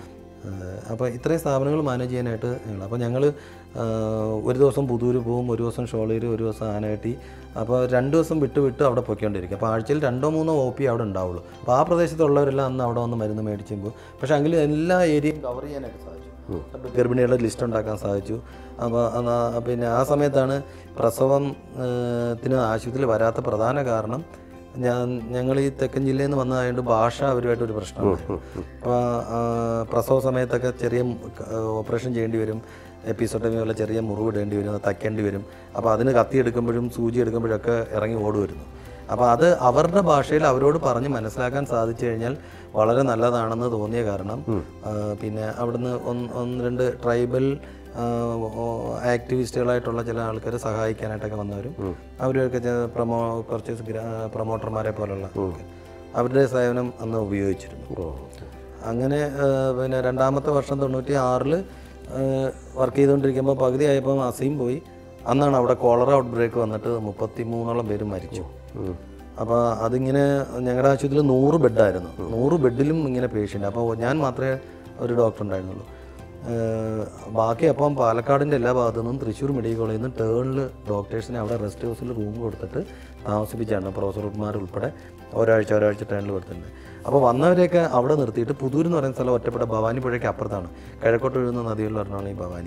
അപ്പോൾ ഇത്രയും സ്ഥാപനങ്ങൾ മാനേജ് ചെയ്യാനായിട്ട് ഞങ്ങൾ അപ്പോൾ ഞങ്ങൾ ഒരു ദിവസം പുതൂര് പോവും ഒരു ദിവസം ഷോളീര് ഒരു ദിവസം ആനകട്ടി അപ്പോൾ രണ്ട് ദിവസം വിട്ട് വിട്ട് അവിടെ പൊയ്ക്കൊണ്ടിരിക്കും അപ്പോൾ ആഴ്ചയിൽ രണ്ടോ മൂന്നോ ഒ പി അവിടെ ഉണ്ടാവുള്ളൂ അപ്പോൾ ആ പ്രദേശത്തുള്ളവരെല്ലാം അന്ന് അവിടെ വന്ന് മരുന്ന് മേടിച്ച് പോകും പക്ഷേ എങ്കിലും എല്ലാ ഏരിയയും കവർ ചെയ്യാനായിട്ട് സാധിച്ചു അപ്പോൾ ഗർഭിണികളുടെ ലിസ്റ്റ് ഉണ്ടാക്കാൻ സാധിച്ചു അപ്പോൾ അന്ന് പിന്നെ ആ സമയത്താണ് പ്രസവം ഏഹ്, ത്തിന് ആശുപത്രിയിൽ വരാത്ത പ്രധാന കാരണം ഞാൻ ഞങ്ങൾ ഈ തെക്കൻ ജില്ലയിൽ നിന്ന് വന്നതായതുകൊണ്ട് ഭാഷ അവരുമായിട്ട് ഒരു പ്രശ്നമുണ്ട് അപ്പോൾ പ്രസവ സമയത്തൊക്കെ ചെറിയ ഓപ്പറേഷൻ ചെയ്യേണ്ടി വരും എപ്പിസോട്ടമി പോലെ ചെറിയ മുറിവ് ഇടേണ്ടി വരും അത് തയ്ക്കേണ്ടി വരും അപ്പോൾ അതിന് കത്തി എടുക്കുമ്പോഴും സൂചി എടുക്കുമ്പോഴൊക്കെ ഇറങ്ങി ഓടുമായിരുന്നു അപ്പോൾ അത് അവരുടെ ഭാഷയിൽ അവരോട് പറഞ്ഞ് മനസ്സിലാക്കാൻ സാധിച്ചു കഴിഞ്ഞാൽ വളരെ നല്ലതാണെന്ന് തോന്നിയ കാരണം ആ, പിന്നെ അവിടുന്ന് ഒന്ന് ഒന്ന് രണ്ട് ട്രൈബൽ ആക്ടിവിസ്റ്റുകളായിട്ടുള്ള ചില ആൾക്കാർ സഹായിക്കാനായിട്ടൊക്കെ വന്നവരും അവരൊക്കെ ചെ- പ്രമോ കുറച്ച് ഗ്രാ- പ്രൊമോട്ടർമാരെ പോലുള്ള ആൾക്കാർ. അവരുടെ സേവനം അന്ന് ഉപയോഗിച്ചിരുന്നു ഓ അങ്ങനെ ആ, പിന്നെ രണ്ടാമത്തെ വർഷം തൊണ്ണൂറ്റി ആറിൽ വർക്ക് ചെയ്തുകൊണ്ടിരിക്കുമ്പോൾ പകുതി ആയപ്പോൾ അസീം പോയി അന്നാണ് അവിടെ കോളറ ഔട്ട് ബ്രേക്ക് വന്നിട്ട് മുപ്പത്തി മൂന്നോളം പേര് മരിച്ചു ഉം. അപ്പോൾ അതിങ്ങനെ ഞങ്ങളുടെ ആശുപത്രിയിൽ നൂറ് ബെഡായിരുന്നു നൂറ് ബെഡിലും ഇങ്ങനെ പേഷ്യൻ്റ് അപ്പോൾ ഞാൻ മാത്രമേ ഒരു ഡോക്ടർ ഉണ്ടായിരുന്നുള്ളൂ ഏഹ് ബാക്കി അപ്പം പാലക്കാടിൻ്റെ എല്ലാ ഭാഗത്തു നിന്നും തൃശ്ശൂർ മെഡിക്കൽ കോളേജിൽ നിന്ന് ടേണിൽ ഡോക്ടേഴ്സിനെ അവിടെ റെസ്റ്റ് ഹൗസിൽ റൂം കൊടുത്തിട്ട് താമസിപ്പിച്ചാണ് പ്രൊഫസർമാർ ഉൾപ്പെടെ ഒരാഴ്ച ഒരാഴ്ച ടേണിൽ കൊടുത്തിട്ടുണ്ട് അപ്പോൾ വന്നവരെയൊക്കെ അവിടെ നിർത്തിയിട്ട് പുതൂർ എന്ന് പറയുന്ന സ്ഥലം ഒറ്റപ്പെട്ട ഭവാനി പുഴയ്ക്ക് അപ്പുറത്താണ് കിഴക്കോട്ട് ഒഴുകുന്ന നദികളിൽ ഒരെണ്ണമാണ് ഈ ഭവാനി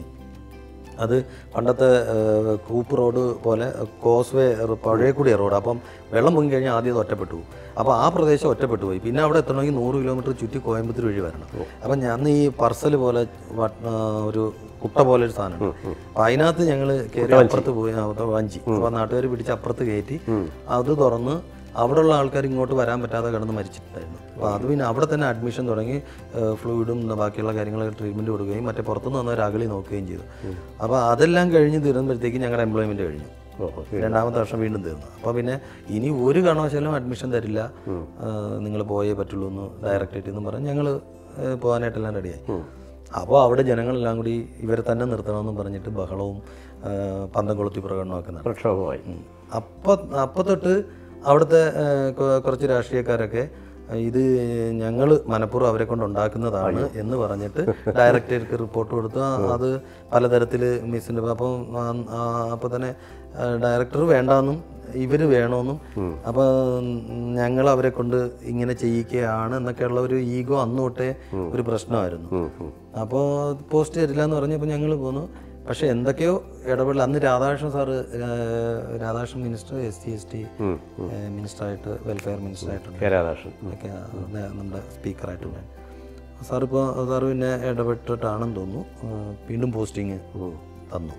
അത് പണ്ടത്തെ ഏഹ്, കൂപ്പ് റോഡ് പോലെ കോസ്വേ പഴയ കൂടിയ റോഡ് അപ്പം വെള്ളം പൊങ്ങി കഴിഞ്ഞാൽ ആദ്യം അത് ഒറ്റപ്പെട്ടു പോകും അപ്പോൾ ആ പ്രദേശം ഒറ്റപ്പെട്ടു പോയി പിന്നെ അവിടെ എത്തണമെങ്കിൽ നൂറ് കിലോമീറ്റർ ചുറ്റി കോയമ്പത്തൂർ വഴി വരണം അപ്പം ഞാൻ ഈ പർസൽ പോലെ വ- ആ, ഒരു കുട്ട പോലെ ഒരു സാധനമാണ് അപ്പം അതിനകത്ത് ഞങ്ങൾ കയറി അപ്പുറത്ത് പോയി ആ, വഞ്ചി അപ്പോൾ നാട്ടുകാർ പിടിച്ച് അപ്പുറത്ത് കയറ്റി അത് തുറന്ന് അവിടെയുള്ള ആൾക്കാർ ഇങ്ങോട്ട് വരാൻ പറ്റാതെ കിടന്ന് മരിച്ചിട്ടുണ്ടായിരുന്നു അപ്പോൾ അത് പിന്നെ അവിടെ തന്നെ അഡ്മിഷൻ തുടങ്ങി ഏഹ് ഫ്ലൂയിഡും ബാക്കിയുള്ള കാര്യങ്ങളൊക്കെ ട്രീറ്റ്മെൻറ്റ് കൊടുക്കുകയും മറ്റേ പുറത്തുനിന്ന് വന്നവർ അകലി നോക്കുകയും ചെയ്തു അപ്പോൾ അതെല്ലാം കഴിഞ്ഞ് തീരുമ്പോഴത്തേക്ക് ഞങ്ങളുടെ എംപ്ലോയ്മെൻറ്റ് കഴിഞ്ഞു ഓഹോ രണ്ടാമത്തെ വർഷം വീണ്ടും തീർന്നു അപ്പോൾ പിന്നെ ഇനി ഒരു കാരണവശാലും അഡ്മിഷൻ തരില്ല നിങ്ങൾ പോയേ പറ്റുള്ളൂ എന്ന് ഡയറക്ടറേറ്റ് എന്ന് പറഞ്ഞ് ഞങ്ങൾ പോകാനായിട്ടെല്ലാം റെഡിയായി അപ്പോൾ അവിടെ ജനങ്ങളെല്ലാം കൂടി ഇവരെ തന്നെ നിർത്തണമെന്ന് പറഞ്ഞിട്ട് ബഹളവും ആ, പന്തം കൊളുത്തി പ്രകടനമൊക്കെ നടത്തി പ്രക്ഷോഭമായി അപ്പം അപ്പം തൊട്ട് അവിടുത്തെ ഏഹ്, കൊ- കുറച്ച് രാഷ്ട്രീയക്കാരൊക്കെ ഏഹ്, ഇത് ഞങ്ങൾ മനഃപൂർവ്വം അവരെ കൊണ്ട് ഉണ്ടാക്കുന്നതാണ് എന്ന് പറഞ്ഞിട്ട് ഡയറക്ടർക്ക് റിപ്പോർട്ട് കൊടുത്തു ആ, അത് പലതരത്തിൽ മിസ്സിൻ്റെ അപ്പം അപ്പോൾ തന്നെ ഡയറക്ടർ വേണ്ടാന്നും ഇവർ വേണമെന്നും അപ്പം ഞങ്ങൾ അവരെ കൊണ്ട് ഇങ്ങനെ ചെയ്യിക്കുകയാണ് എന്നൊക്കെയുള്ള ഒരു ഈഗോ അന്ന് തൊട്ടേ ഒരു പ്രശ്നമായിരുന്നു അപ്പോൾ പോസ്റ്റ് തരില്ല എന്ന് പറഞ്ഞപ്പോൾ ഞങ്ങൾ പോന്നു പക്ഷേ എന്തൊക്കെയോ ഇടപെടൽ അന്ന് രാധാകൃഷ്ണൻ സാറ് ഏഹ്, Radhakrishnan minister S T S T മിനിസ്റ്ററായിട്ട് വെൽഫെയർ മിനിസ്റ്ററായിട്ടുണ്ട് കെ രാധാകൃഷ്ണൻ ഒക്കെ നേ- നമ്മുടെ സ്പീക്കറായിട്ടുണ്ട് സാറിപ്പോൾ സാറ് പിന്നെ ഇടപെട്ടിട്ടാണെന്ന് തോന്നുന്നു ഏഹ്, വീണ്ടും പോസ്റ്റിങ് തന്നു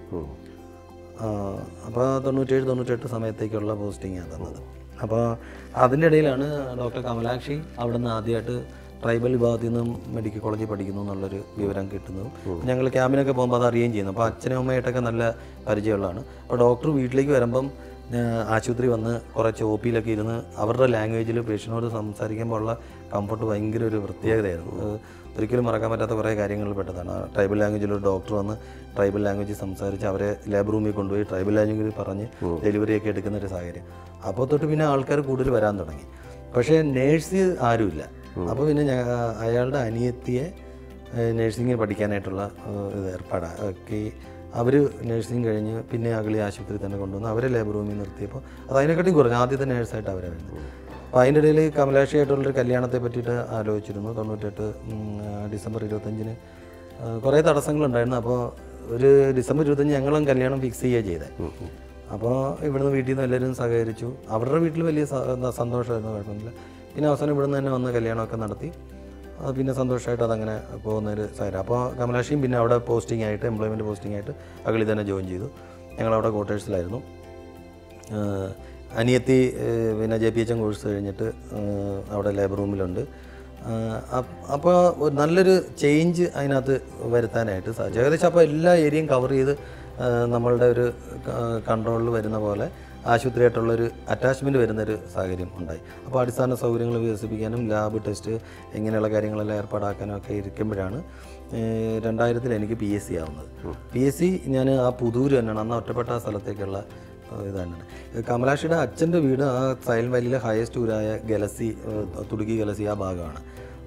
അപ്പോൾ തൊണ്ണൂറ്റേഴ് തൊണ്ണൂറ്റെട്ട് സമയത്തേക്കുള്ള പോസ്റ്റിങ്ങാണ് തന്നത് അപ്പോൾ അതിൻ്റെ ഇടയിലാണ് ഡോക്ടർ കമലാക്ഷി അവിടെ നിന്ന് ആദ്യമായിട്ട് ട്രൈബൽ വിഭാഗത്തിൽ നിന്നും മെഡിക്കൽ കോളേജിൽ പഠിക്കുന്നു എന്നുള്ളൊരു വിവരം കിട്ടുന്നത് ഞങ്ങൾ ക്യാമ്പിനൊക്കെ പോകുമ്പോൾ അത് അറിയുകയും ചെയ്യുന്നു അപ്പോൾ അച്ഛനും അമ്മയായിട്ടൊക്കെ നല്ല പരിചയമുള്ളതാണ് അപ്പോൾ ഡോക്ടർ വീട്ടിലേക്ക് വരുമ്പം ആ, ആശുപത്രി വന്ന് കുറച്ച് ഒ പിയിലൊക്കെ ഇരുന്ന് അവരുടെ ലാംഗ്വേജിൽ പേഷ്യനോട് സംസാരിക്കുമ്പോൾ ഉള്ള കംഫർട്ട് ഭയങ്കര ഒരു പ്രത്യേകതയായിരുന്നു അത് ഒരിക്കലും മറക്കാൻ പറ്റാത്ത കുറേ കാര്യങ്ങളിൽ പെട്ടതാണ് ആ ട്രൈബൽ ലാംഗ്വേജിൽ ഒരു ഡോക്ടർ വന്ന് ട്രൈബൽ ലാംഗ്വേജിൽ സംസാരിച്ച് അവരെ ലാബ് റൂമിൽ കൊണ്ടുപോയി ട്രൈബൽ ലാംഗ്വേജിൽ പറഞ്ഞ് ഡെലിവറിയൊക്കെ എടുക്കുന്ന ഒരു സാഹചര്യം അപ്പോൾ തൊട്ട് പിന്നെ ആൾക്കാർ കൂടുതൽ വരാൻ തുടങ്ങി പക്ഷേ നേഴ്സ് ആരുമില്ല അപ്പോൾ പിന്നെ ഞ അയാളുടെ അനിയത്തിയെ നേഴ്സിംഗ് പഠിക്കാനായിട്ടുള്ള ഏഹ്, ഇത് ഏർപ്പാടാണ് ഒക്കെ അവർ നേഴ്സിംഗ് കഴിഞ്ഞ് പിന്നെ അഗളി ആശുപത്രി തന്നെ കൊണ്ടുവന്ന് അവരെ ലേബർ റൂമിൽ നിർത്തിയപ്പോൾ അത് അതിനെക്കാട്ടിയും കുറഞ്ഞു ആദ്യത്തെ നേഴ്സായിട്ട് അവരെ വരുന്നത് അപ്പോൾ അതിൻ്റെ ഇടയിൽ കമലാക്ഷിയായിട്ടുള്ളൊരു കല്യാണത്തെ പറ്റിയിട്ട് ആലോചിച്ചിരുന്നു തൊണ്ണൂറ്റെട്ട് ഉം, ആ, ഡിസംബർ ഇരുപത്തഞ്ചിന് ആ, കുറേ തടസ്സങ്ങളുണ്ടായിരുന്നു അപ്പോൾ ഒരു ഡിസംബർ ഇരുപത്തഞ്ച് ഞങ്ങളും കല്യാണം ഫിക്സ് ചെയ്യുക ചെയ്തത് അപ്പോൾ ഇവിടുന്ന് വീട്ടിൽ നിന്ന് എല്ലാവരും സഹകരിച്ചു അവരുടെ വീട്ടിൽ വലിയ സ- എന്താ സന്തോഷമായിരുന്നു കുഴപ്പമൊന്നുമില്ല പിന്നെ അവസാനം ഇവിടുന്ന് തന്നെ വന്ന് കല്യാണമൊക്കെ നടത്തി അത് പിന്നെ സന്തോഷമായിട്ട് അതങ്ങനെ പോകുന്നൊരു സാഹചര്യം അപ്പോൾ കമലാക്ഷിയും പിന്നെ അവിടെ പോസ്റ്റിംഗ് ആയിട്ട് എംപ്ലോയ്മെൻറ്റ് പോസ്റ്റിംഗ് ആയിട്ട് അകളി തന്നെ ജോയിൻ ചെയ്തു ഞങ്ങളവിടെ ക്വാർട്ടേഴ്സിലായിരുന്നു ആഹ് അനിയത്തി ഏഹ് പിന്നെ J P H M course കഴിഞ്ഞിട്ട് ആഹ് അവിടെ ലേബർ റൂമിലുണ്ട് അപ്പോൾ നല്ലൊരു ചേഞ്ച് അതിനകത്ത് വരുത്താനായിട്ട് സാധിച്ചു ഏകദേശം അപ്പോൾ എല്ലാ ഏരിയയും കവർ ചെയ്ത് ആഹ് നമ്മളുടെ ഒരു കൺട്രോളിൽ വരുന്ന പോലെ ആശുപത്രിയായിട്ടുള്ളൊരു അറ്റാച്ച്മെൻറ്റ് വരുന്നൊരു സാഹചര്യം ഉണ്ടായി അപ്പോൾ അടിസ്ഥാന സൗകര്യങ്ങൾ വികസിപ്പിക്കാനും ലാബ് ടെസ്റ്റ് ഇങ്ങനെയുള്ള കാര്യങ്ങളെല്ലാം ഏർപ്പാടാക്കാനും ഒക്കെ ഇരിക്കുമ്പോഴാണ് ഏഹ് രണ്ടായിരത്തിൽ എനിക്ക് പി എസ് സി ആവുന്നത് പി എസ് സി ഞാൻ ആ പുതൂര് തന്നെയാണ് അന്ന് ഒറ്റപ്പെട്ട ആ സ്ഥലത്തേക്കുള്ള ഏഹ് ഇത് തന്നെയാണ് കമലാക്ഷിയുടെ അച്ഛൻ്റെ വീട് ആ സൈലൻ വാലിയിലെ ഹയസ്റ്റ് ഊരായ ഗലസി ഏഹ് തുടുക്കി ഗലസി ആ ഭാഗമാണ്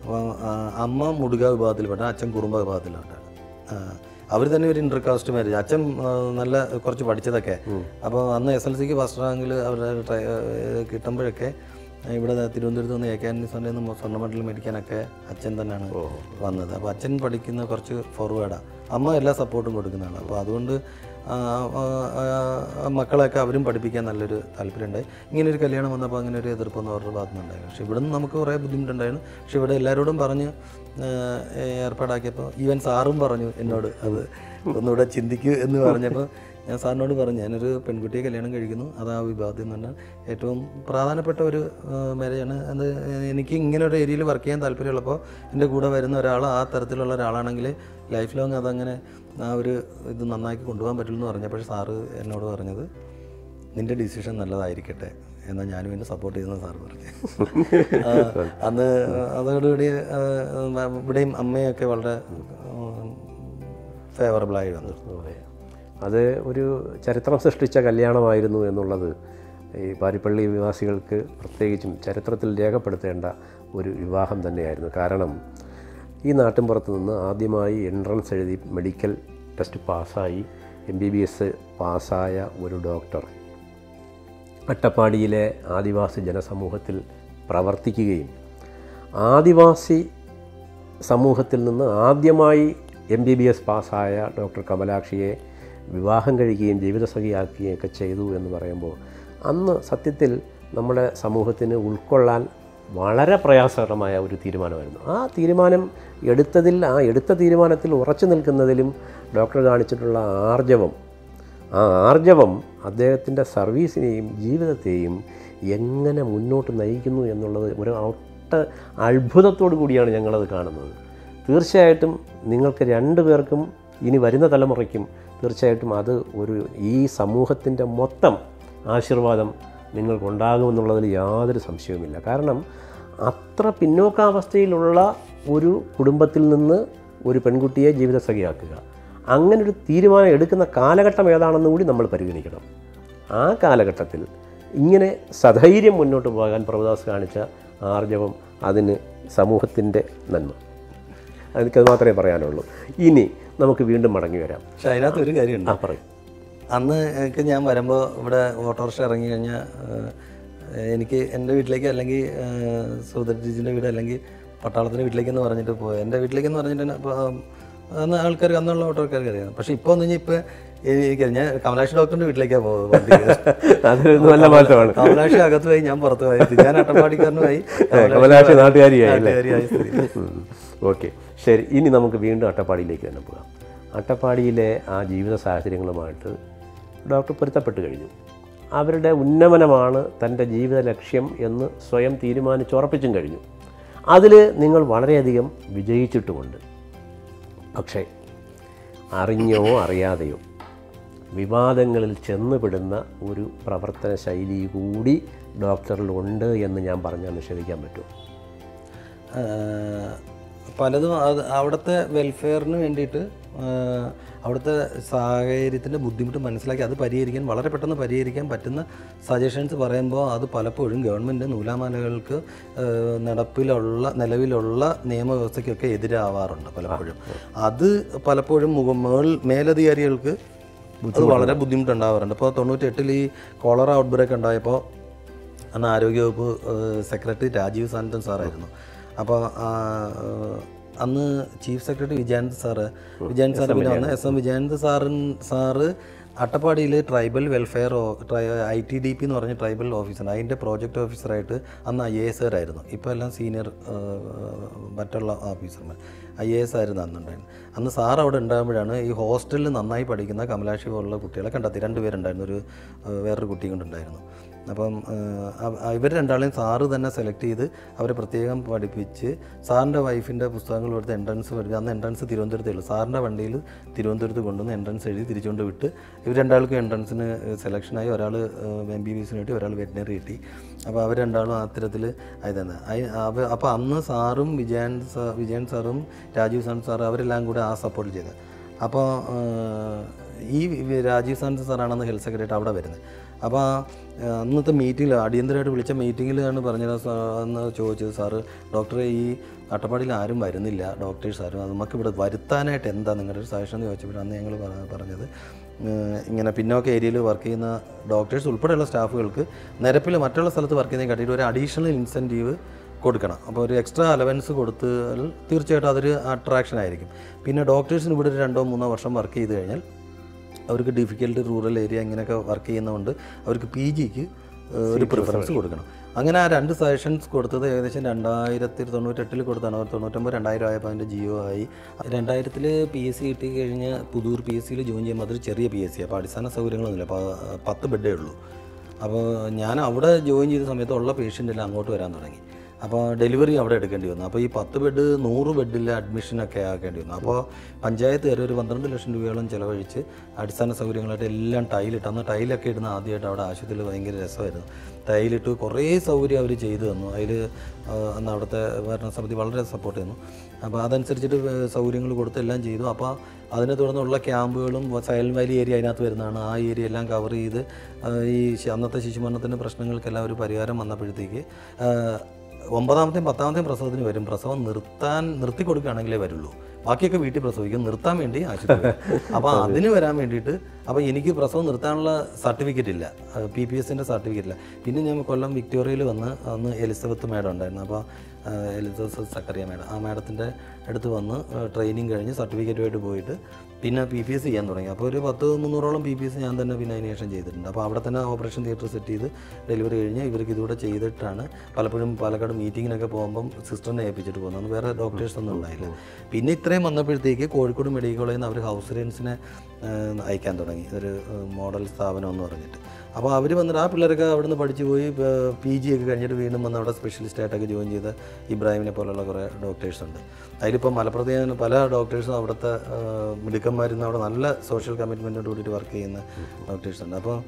അപ്പോൾ അമ്മ മുടുക വിഭാഗത്തിൽപ്പെട്ട അച്ഛൻ കുറുമ്പ വിഭാഗത്തിൽപ്പെട്ട അവർ തന്നെ ഒരു ഇന്റർകാസ്റ്റ് മാരേജ് അച്ഛൻ ആ, നല്ല കുറച്ച് പഠിച്ചതൊക്കെ അപ്പോൾ അന്ന് എസ് എൽ സിക്ക് ഫസ്റ്റ് റാങ്കിൽ അവരുടെ ട്രൈ- ആ, കിട്ടുമ്പോഴൊക്കെ ഇവിടെ തിരുവനന്തപുരത്ത് നിന്ന് എ കെ ആന്റണി സ്വാമിയിൽ നിന്ന് സ്വർണ്ണ മെഡൽ മേടിക്കാനൊക്കെ അച്ഛൻ തന്നെയാണ് വന്നത് അപ്പോൾ അച്ഛൻ പഠിക്കുന്ന കുറച്ച് ഫോർവേഡാണ് അമ്മ എല്ലാ സപ്പോർട്ടും കൊടുക്കുന്നതാണ് അപ്പോൾ അതുകൊണ്ട് ആ, ആ, ആ, മക്കളെയൊക്കെ അവരും പഠിപ്പിക്കാൻ നല്ലൊരു താല്പര്യമുണ്ടായി ഇങ്ങനെ ഒരു കല്യാണം വന്നപ്പോൾ അങ്ങനെ ഒരു എതിർപ്പൊന്നും അവരുടെ ഭാഗത്തു നിന്നുണ്ടായിരുന്നു പക്ഷേ ഇവിടെ നിന്ന് നമുക്ക് കുറേ ബുദ്ധിമുട്ടുണ്ടായിരുന്നു പക്ഷേ ഇവിടെ എല്ലാവരോടും പറഞ്ഞ് ആ, ഏർപ്പാടാക്കിയപ്പോൾ ഈവൻ സാറും പറഞ്ഞു എന്നോട് അത് ഒന്നുകൂടെ ചിന്തിക്കൂ എന്ന് പറഞ്ഞപ്പോൾ ഞാൻ സാറിനോട് പറഞ്ഞു ഞാനൊരു പെൺകുട്ടിയെ കല്യാണം കഴിക്കുന്നു അത് ആ വിഭാഗത്തിൽ നിന്ന് ഏറ്റവും പ്രധാനപ്പെട്ട ഒരു മാരേജാണ് അത് എനിക്ക് ഇങ്ങനെ ഒരു ഏരിയയിൽ വർക്ക് ചെയ്യാൻ താല്പര്യമുള്ളപ്പോൾ എൻ്റെ കൂടെ വരുന്ന ഒരാൾ ആ തരത്തിലുള്ള ഒരാളാണെങ്കിൽ ലൈഫ് ലോങ് അതങ്ങനെ ആ ഒരു ഇത് നന്നാക്കി കൊണ്ടുപോകാൻ പറ്റുള്ളൂ എന്ന് പറഞ്ഞപ്പോൾ സാറ് എന്നോട് പറഞ്ഞത് നിൻ്റെ ഡിസിഷൻ നല്ലതായിരിക്കട്ടെ എന്നാൽ ഞാനും എന്നെ സപ്പോർട്ട് ചെയ്യുന്ന സാറ് പറഞ്ഞു ആ, അന്ന് അതോടുകൂടി ആ, ഇവിടെയും അമ്മയൊക്കെ വളരെ ഫേവറബിളായി വന്നു അതെ അത് ഒരു ചരിത്രം സൃഷ്ടിച്ച കല്യാണമായിരുന്നു എന്നുള്ളത് ഈ പാരിപ്പള്ളി നിവാസികൾക്ക് പ്രത്യേകിച്ചും ചരിത്രത്തിൽ രേഖപ്പെടുത്തേണ്ട ഒരു വിവാഹം തന്നെയായിരുന്നു കാരണം ഈ നാട്ടിൻപുറത്ത് നിന്ന് ആദ്യമായി എൻട്രൻസ് എഴുതി മെഡിക്കൽ ടെസ്റ്റ് പാസ്സായി എം ബി ബി എസ് പാസ്സായ ഒരു ഡോക്ടർ അട്ടപ്പാടിയിലെ ആദിവാസി ജനസമൂഹത്തിൽ പ്രവർത്തിക്കുകയും ആദിവാസി സമൂഹത്തിൽ നിന്ന് ആദ്യമായി എം ബി ബി എസ് പാസ്സായ ഡോക്ടർ കമലാക്ഷിയെ വിവാഹം കഴിക്കുകയും ജീവിതസഖിയാക്കുകയും ഒക്കെ ചെയ്തു എന്ന് പറയുമ്പോൾ അന്ന് സത്യത്തിൽ നമ്മുടെ സമൂഹത്തിന് ഉൾക്കൊള്ളാൻ വളരെ പ്രയാസകരമായ ഒരു തീരുമാനമായിരുന്നു ആ തീരുമാനം എടുത്തതിൽ ആ എടുത്ത തീരുമാനത്തിൽ ഉറച്ചു നിൽക്കുന്നതിലും ഡോക്ടർ കാണിച്ചിട്ടുള്ള ആർജവം ആ ആർജവം അദ്ദേഹത്തിൻ്റെ സർവീസിനെയും ജീവിതത്തെയും എങ്ങനെ മുന്നോട്ട് നയിക്കുന്നു എന്നുള്ളത് ഒരു ഒട്ട അത്ഭുതത്തോടു കൂടിയാണ് ഞങ്ങളത് കാണുന്നത് തീർച്ചയായിട്ടും നിങ്ങൾക്ക് രണ്ടു പേർക്കും ഇനി വരുന്ന തലമുറയ്ക്കും തീർച്ചയായിട്ടും അത് ഒരു ഈ സമൂഹത്തിൻ്റെ മൊത്തം ആശീർവാദം നിങ്ങൾക്കുണ്ടാകുമെന്നുള്ളതിൽ യാതൊരു സംശയവുമില്ല കാരണം അത്ര പിന്നോക്കാവസ്ഥയിലുള്ള ഒരു കുടുംബത്തിൽ നിന്ന് ഒരു പെൺകുട്ടിയെ ജീവിതസഖിയാക്കുക അങ്ങനൊരു തീരുമാനം എടുക്കുന്ന കാലഘട്ടം ഏതാണെന്ന് കൂടി നമ്മൾ പരിഗണിക്കണം ആ കാലഘട്ടത്തിൽ ഇങ്ങനെ സധൈര്യം മുന്നോട്ട് പോകാൻ പ്രഭുദാസ് കാണിച്ച ആർജവം അതിന് സമൂഹത്തിൻ്റെ നന്മ എനിക്കത് മാത്രമേ പറയാനുള്ളൂ ഇനി നമുക്ക് വീണ്ടും മടങ്ങി വരാം പക്ഷെ അതിനകത്ത് ഒരു കാര്യമുണ്ട് ആ പറയും അന്ന് എനിക്ക് ഞാൻ വരുമ്പോൾ ഇവിടെ ഓട്ടോറിക്ഷ ഇറങ്ങി കഴിഞ്ഞാൽ എനിക്ക് എൻ്റെ വീട്ടിലേക്ക് അല്ലെങ്കിൽ സുധർജിൻ്റെ വീട് അല്ലെങ്കിൽ പട്ടാളത്തിൻ്റെ വീട്ടിലേക്ക് എന്ന് പറഞ്ഞിട്ട് പോയി എൻ്റെ വീട്ടിലേക്ക് എന്ന് പറഞ്ഞിട്ട് തന്നെ ഇപ്പോൾ, അന്ന് ആൾക്കാർ അന്നുള്ള ഓട്ടോക്കാർക്ക് അറിയാം പക്ഷേ ഇപ്പോൾ എന്ന് കഴിഞ്ഞാൽ ഇപ്പോൾ എനിക്ക് ഞാൻ കമലാക്ഷി ഡോക്ടറിൻ്റെ വീട്ടിലേക്കാണ് പോകുന്നത് അതൊരു നല്ല മാറ്റമാണ് കമലാക്ഷി അകത്ത് പോയി ഞാൻ പുറത്ത് പോയി ഞാൻ അട്ടപ്പാടിക്കാരനുമായി കമലാക്ഷി നാട്ടുകാരിയായി അല്ലേ നാട്ടുകാരിയായി സ്ഥിതി. ഓക്കെ ശരി ഇനി നമുക്ക് വീണ്ടും അട്ടപ്പാടിയിലേക്ക് തന്നെ പോകാം അട്ടപ്പാടിയിലെ ആ ജീവിത സാഹചര്യങ്ങളുമായിട്ട് ഡോക്ടർ പൊരുത്തപ്പെട്ട് കഴിഞ്ഞു അവരുടെ ഉന്നമനമാണ് തൻ്റെ ജീവിത ലക്ഷ്യം എന്ന് സ്വയം തീരുമാനിച്ചുറപ്പിച്ചും കഴിഞ്ഞു അതിൽ നിങ്ങൾ വളരെയധികം വിജയിച്ചിട്ടുമുണ്ട് പക്ഷേ അറിഞ്ഞോ അറിയാതെയോ വിവാദങ്ങളിൽ ചെന്നുപെടുന്ന ഒരു പ്രവർത്തന ശൈലി കൂടി ഡോക്ടറിലുണ്ട് എന്ന് ഞാൻ പറഞ്ഞാൽ നിഷേധിക്കാൻ പറ്റുമോ ആഹ് പലതും അത് അവിടുത്തെ വെൽഫെയറിന് വേണ്ടിയിട്ട് ആഹ് അവിടുത്തെ സാഹചര്യത്തിൻ്റെ ബുദ്ധിമുട്ട് മനസ്സിലാക്കി അത് പരിഹരിക്കാൻ വളരെ പെട്ടെന്ന് പരിഹരിക്കാൻ പറ്റുന്ന സജഷൻസ് പറയുമ്പോൾ അത് പലപ്പോഴും ഗവൺമെൻറ് നൂലാമാലകൾക്ക് ആഹ് നടപ്പിലുള്ള നിലവിലുള്ള നിയമവ്യവസ്ഥയ്ക്കൊക്കെ എതിരാവാറുണ്ട് പലപ്പോഴും അത് പലപ്പോഴും മുഖ മേൾ മേലധികാരികൾക്ക് അത് വളരെ ബുദ്ധിമുട്ടുണ്ടാവാറുണ്ട് ഇപ്പോൾ തൊണ്ണൂറ്റെട്ടിൽ ഈ കോളറ ഔട്ട്ബ്രേക്ക് ഉണ്ടായപ്പോൾ അന്ന് ആരോഗ്യവകുപ്പ് സെക്രട്ടറി രാജീവ് സാനന്ദൻ സാറായിരുന്നു അപ്പോൾ അന്ന് chief secretary Vijayanand sir Vijayanand sir പിന്നെ വന്ന് എസ് എം വിജയാനന്ദ് സാറിൻ സാറ് അട്ടപ്പാടിയിൽ tribal welfare I T D P എന്ന് പറഞ്ഞ ട്രൈബൽ ഓഫീസർ അതിൻ്റെ പ്രോജക്റ്റ് ഓഫീസറായിട്ട് അന്ന് ഐ എ എസ് ആയിരുന്നു ഇപ്പോൾ എല്ലാം സീനിയർ മറ്റുള്ള ഓഫീസർമാർ ഐ എ എസ് ആയിരുന്നു അന്നുണ്ടായിരുന്നു അന്ന് സാർ അവിടെ ഉണ്ടാകുമ്പോഴാണ് ഈ ഹോസ്റ്റലിൽ നന്നായി പഠിക്കുന്ന കമലാക്ഷി പോലുള്ള കുട്ടികളെ കണ്ടെത്തി രണ്ടുപേരുണ്ടായിരുന്നു ഒരു ആ, വേറൊരു കുട്ടിയും കൊണ്ടുണ്ടായിരുന്നു അപ്പം ഇവർ രണ്ടാളെയും സാറ് തന്നെ സെലക്ട് ചെയ്ത് അവരെ പ്രത്യേകം പഠിപ്പിച്ച് സാറിൻ്റെ വൈഫിൻ്റെ പുസ്തകങ്ങൾ എടുത്ത് എൻട്രൻസ് പഠിപ്പിച്ച് അന്ന് എൻട്രൻസ് തിരുവനന്തപുരത്തേ ഉള്ളൂ സാറിൻ്റെ വണ്ടിയിൽ തിരുവനന്തപുരത്ത് കൊണ്ടുവന്ന് എൻട്രൻസ് എഴുതി തിരിച്ചുകൊണ്ട് വിട്ട് ഇവർ രണ്ടാൾക്കും എൻട്രൻസിന് സെലക്ഷനായി ഒരാൾ എം ബി ബി എസിന് കിട്ടി ഒരാൾ വെറ്റിനറി കിട്ടി അപ്പോൾ അവർ രണ്ടാളും അത്തരത്തിൽ ആയതാണ് അപ്പോൾ അന്ന് സാറും വിജയൻ സാ വിജയൻ സാറും രാജീവ് സാൻ സാർ അവരെല്ലാം കൂടെ ആ സപ്പോർട്ട് ചെയ്തത് അപ്പോൾ ഈ വി- രാജീവ് സാൻസ് സാറാണ് അന്ന് ഹെൽത്ത് സെക്രട്ടറി അവിടെ വരുന്നത് അപ്പോൾ അന്നത്തെ മീറ്റിങ്ങിൽ അടിയന്തരമായിട്ട് വിളിച്ച മീറ്റിങ്ങിലാണ് പറഞ്ഞത് സാ- അന്ന് ചോദിച്ചത് സാറ് ഡോക്ടറെ ഈ അട്ടപ്പാടിയിൽ ആരും വരുന്നില്ല ഡോക്ടേഴ്സ് ആരും അത് നമുക്ക് ഇവിടെ വരുത്താനായിട്ട് എന്താ നിങ്ങളുടെ ഒരു സജഷൻ എന്ന് ചോദിച്ചപ്പോൾ അന്ന് ഞങ്ങൾ പറ- പറഞ്ഞത് ഏഹ് ഇങ്ങനെ പിന്നോക്ക ഏരിയയിൽ വർക്ക് ചെയ്യുന്ന ഡോക്ടേഴ്സ് ഉൾപ്പെടെയുള്ള സ്റ്റാഫുകൾക്ക് നിരപ്പിൽ മറ്റുള്ള സ്ഥലത്ത് വർക്ക് ചെയ്യുന്നതിനെ കാട്ടിയിട്ട് ഒരു അഡീഷണൽ ഇൻസെൻറ്റീവ് കൊടുക്കണം അപ്പോൾ ഒരു എക്സ്ട്രാ അലവൻസ് കൊടുത്താൽ തീർച്ചയായിട്ടും അതൊരു അട്രാക്ഷൻ ആയിരിക്കും പിന്നെ ഡോക്ടേഴ്സിന് ഇവിടെ ഒരു രണ്ടോ മൂന്നോ വർഷം വർക്ക് ചെയ്ത് കഴിഞ്ഞാൽ അവർക്ക് ഡിഫിക്കൽട്ട് റൂറൽ ഏരിയ ഇങ്ങനെയൊക്കെ വർക്ക് ചെയ്യുന്നതുകൊണ്ട് അവർക്ക് പി ജിക്ക് ഒരു പ്രിഫറൻസ് കൊടുക്കണം അങ്ങനെ ആ രണ്ട് സജഷൻസ് കൊടുത്തത് ഏകദേശം രണ്ടായിരത്തി തൊണ്ണൂറ്റെട്ടിൽ കൊടുത്താണ് അവർ തൊണ്ണൂറ്റൊമ്പത് രണ്ടായിരം ആയപ്പോൾ അതിൻ്റെ ജിയോ ആയി രണ്ടായിരത്തിൽ പി എസ് സി കിട്ടി കഴിഞ്ഞ് പുതൂർ പി എസ് സിയിൽ ജോയിൻ ചെയ്യുമ്പോൾ അതൊരു ചെറിയ പി എസ് സി അപ്പോൾ അടിസ്ഥാന സൗകര്യങ്ങളൊന്നുമില്ല അപ്പോൾ പത്ത് ബെഡേ ഉള്ളൂ അപ്പോൾ ഞാൻ അവിടെ ജോയിൻ ചെയ്ത സമയത്ത് ഉള്ള പേഷ്യൻ്റെല്ലാം അങ്ങോട്ട് വരാൻ തുടങ്ങി അപ്പോൾ ഡെലിവറി അവിടെ എടുക്കേണ്ടി വന്നു അപ്പോൾ ഈ പത്ത് ബെഡ് നൂറ് ബെഡിൽ അഡ്മിഷനൊക്കെ ആക്കേണ്ടി വന്നു അപ്പോൾ പഞ്ചായത്ത് കയറി ഒരു പന്ത്രണ്ട് ലക്ഷം രൂപയോളം ചിലവഴിച്ച് അടിസ്ഥാന സൗകര്യങ്ങളായിട്ട് എല്ലാം ടൈലിട്ട് അന്ന് ടൈലൊക്കെ ഇടുന്ന ആദ്യമായിട്ട് അവിടെ ആശുപത്രിയിൽ ഭയങ്കര രസമായിരുന്നു ടൈലിട്ട് കുറേ സൗകര്യം അവർ ചെയ്തു തന്നു അതിൽ അന്ന് അവിടുത്തെ ഭരണസമിതി വളരെ സപ്പോർട്ട് ചെയ്യുന്നു അപ്പോൾ അതനുസരിച്ചിട്ട് സൗകര്യങ്ങൾ കൊടുത്ത് എല്ലാം ചെയ്തു അപ്പോൾ അതിനെ തുടർന്നുള്ള ക്യാമ്പുകളും സയൽ വാലി ഏരിയ അതിനകത്ത് വരുന്നതാണ് ആ ഏരിയ എല്ലാം കവർ ചെയ്ത് ആ, ഈ ശ- അന്നത്തെ ശിശുമരണത്തിൻ്റെ പ്രശ്നങ്ങൾക്കെല്ലാം ഒരു പരിഹാരം വന്നപ്പോഴത്തേക്ക് ആ, ഒമ്പതാമത്തെയും പത്താമത്തെയും പ്രസവത്തിന് വരും പ്രസവം നിർത്താൻ നിർത്തി കൊടുക്കുകയാണെങ്കിലേ വരുള്ളൂ ബാക്കിയൊക്കെ വീട്ടിൽ പ്രസവിക്കും നിർത്താൻ വേണ്ടി ആശുപത്രി അപ്പോൾ അതിന് വരാൻ വേണ്ടിയിട്ട് അപ്പോൾ എനിക്ക് പ്രസവം നിർത്താനുള്ള സർട്ടിഫിക്കറ്റ് ഇല്ല പി പി എസിൻ്റെ സർട്ടിഫിക്കറ്റ് ഇല്ല പിന്നെ ഞാൻ കൊല്ലം വിക്ടോറിയയിൽ വന്ന് അന്ന് എലിസബത്ത് മാഡം ഉണ്ടായിരുന്നു അപ്പോൾ ആ, എലിസബത്ത് സക്കറിയ മാഡം ആ മാഡത്തിൻ്റെ അടുത്ത് വന്ന് ട്രെയിനിങ് കഴിഞ്ഞ് സർട്ടിഫിക്കറ്റുമായിട്ട് പോയിട്ട് പിന്നെ പി പി എസ് ചെയ്യാൻ തുടങ്ങി അപ്പോൾ ഒരു പത്ത് മുന്നൂറോളം പി പി എസ് ഞാൻ തന്നെ പിന്നെ അതിന് ശേഷം ചെയ്തിട്ടുണ്ട് അപ്പോൾ അവിടെ തന്നെ ഓപ്പറേഷൻ തിയേറ്റർ സെറ്റ് ചെയ്ത് ഡെലിവറി കഴിഞ്ഞ് ഇവർക്ക് ഇതുകൂടെ ചെയ്തിട്ടാണ് പലപ്പോഴും പാലക്കാട് മീറ്റിങ്ങിനൊക്കെ പോകുമ്പം സിസ്റ്ററിനെ ഏൽപ്പിച്ചിട്ട് പോകുന്നത് അന്ന് വേറെ ഡോക്ടേഴ്സ് ഒന്നും ഉണ്ടായില്ല പിന്നെ ഇത്രയും വന്നപ്പോഴത്തേക്ക് കോഴിക്കോട് മെഡിക്കൽ കോളേജിൽ നിന്ന് അവർ ഹൗസ് റെൻസിനെ അയക്കാൻ തുടങ്ങി ഒരു ഏഹ്, മോഡൽ സ്ഥാപനം എന്ന് പറഞ്ഞിട്ട് അപ്പോൾ അവർ വന്നിട്ട് ആ പിള്ളേരൊക്കെ അവിടെ നിന്ന് പഠിച്ചു പോയി പി ജി ഒക്കെ കഴിഞ്ഞിട്ട് വീണ്ടും വന്ന് അവിടെ സ്പെഷ്യലിസ്റ്റ് ആയിട്ടൊക്കെ ജോയിൻ ചെയ്ത ഇബ്രാഹിമിനെ പോലുള്ള കുറേ ഡോക്ടേഴ്സ് ഉണ്ട് അതിലിപ്പോൾ മലപ്രദേശം പല ഡോക്ടേഴ്സും അവിടുത്തെ ഏഹ്, മിടുക്കന്മാരുന്ന് അവിടെ നല്ല സോഷ്യൽ കമ്മിറ്റ്മെൻറ്റോട് കൂടിയിട്ട് വർക്ക് ചെയ്യുന്ന ഡോക്ടേഴ്സ് ഉണ്ട് അപ്പോൾ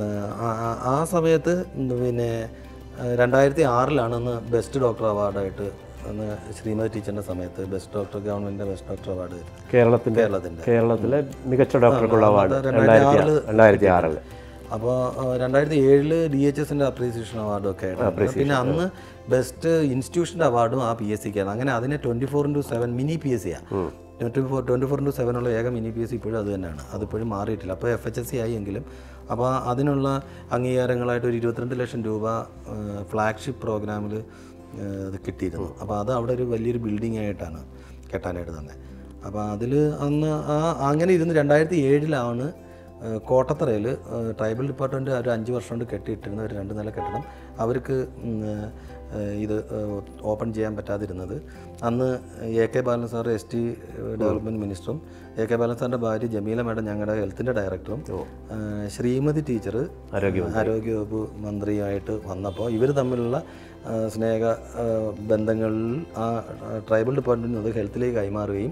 ആ- ആ- ആ സമയത്ത് പിന്നെ രണ്ടായിരത്തി ആറിലാണ് അന്ന് ബെസ്റ്റ് ഡോക്ടർ അവാർഡായിട്ട് അന്ന് ശ്രീമതി ടീച്ചറിൻ്റെ സമയത്ത് ബെസ്റ്റ് ഡോക്ടർ ഗവൺമെൻറ്റിൻ്റെ ബെസ്റ്റ് ഡോക്ടർ അവാർഡ് കേരളത്തിൻ്റെ കേരളത്തിൻ്റെ കേരളത്തിലെ മികച്ച ഡോക്ടർക്കുള്ള അവാർഡ് രണ്ടായിരത്തി രണ്ടായിരത്തി ആറില് രണ്ടായിരത്തി ആറിൽ അപ്പോൾ രണ്ടായിരത്തി ഏഴില് ഡി എച്ച് എസിൻ്റെ അപ്രീസിയേഷൻ അവാർഡും ഒക്കെ ആയിരുന്നു പിന്നെ അന്ന് ബെസ്റ്റ് ഇൻസ്റ്റിറ്റ്യൂഷൻ്റെ അവാർഡും ആ പി എസ് സിക്കാണ് അങ്ങനെ അതിനെ twenty four into seven mini P S സിയാണ് twenty four twenty four into seven ഉള്ള ഏക മിനി പി എസ് സി ഇപ്പോഴും അത് തന്നെയാണ് അതിപ്പോഴും മാറിയിട്ടില്ല അപ്പോൾ എഫ് എച്ച് എസ് സി ആയി എങ്കിലും അപ്പോൾ അതിനുള്ള അംഗീകാരങ്ങളായിട്ട് ഒരു ഇരുപത്തിരണ്ട് ലക്ഷം രൂപ ഫ്ലാഗ്ഷിപ്പ് പ്രോഗ്രാമിൽ അത് കിട്ടിയിരുന്നു അപ്പോൾ അത് അവിടെ ഒരു വലിയൊരു ബിൽഡിംഗ് ആയിട്ടാണ് കെട്ടാനായിട്ട് തന്നെ അപ്പോൾ അതിൽ അന്ന് ആ അങ്ങനെ ഇരുന്ന് രണ്ടായിരത്തി ഏഴിലാണ് കോട്ടത്തറയിൽ ട്രൈബൽ ഡിപ്പാർട്ട്മെൻറ്റ് ഒരു അഞ്ച് വർഷം കൊണ്ട് കെട്ടിയിട്ടിരുന്ന ഒരു രണ്ട് നില കെട്ടിടം അവർക്ക് ഉം, ഏഹ്, ഇത് ഏഹ്, ഓപ്പൺ ചെയ്യാൻ പറ്റാതിരുന്നത് അന്ന് A K Balan sir S T development മിനിസ്റ്ററും എ കെ ബാലൻ സാറിൻ്റെ ഭാര്യ ജമീല മാഡം ഞങ്ങളുടെ ഹെൽത്തിൻ്റെ ഡയറക്ടറും ഏഹ്, ശ്രീമതി ടീച്ചർ ആരോഗ്യവകുപ്പ് മന്ത്രിയായിട്ട് വന്നപ്പോൾ ഇവർ തമ്മിലുള്ള ആ, സ്നേഹ ആ, ബന്ധങ്ങളിൽ ആ ആ, ട്രൈബൽ ഡിപ്പാർട്ട്മെൻറ്റിൽ നിന്ന് ഹെൽത്തിലേക്ക് കൈമാറുകയും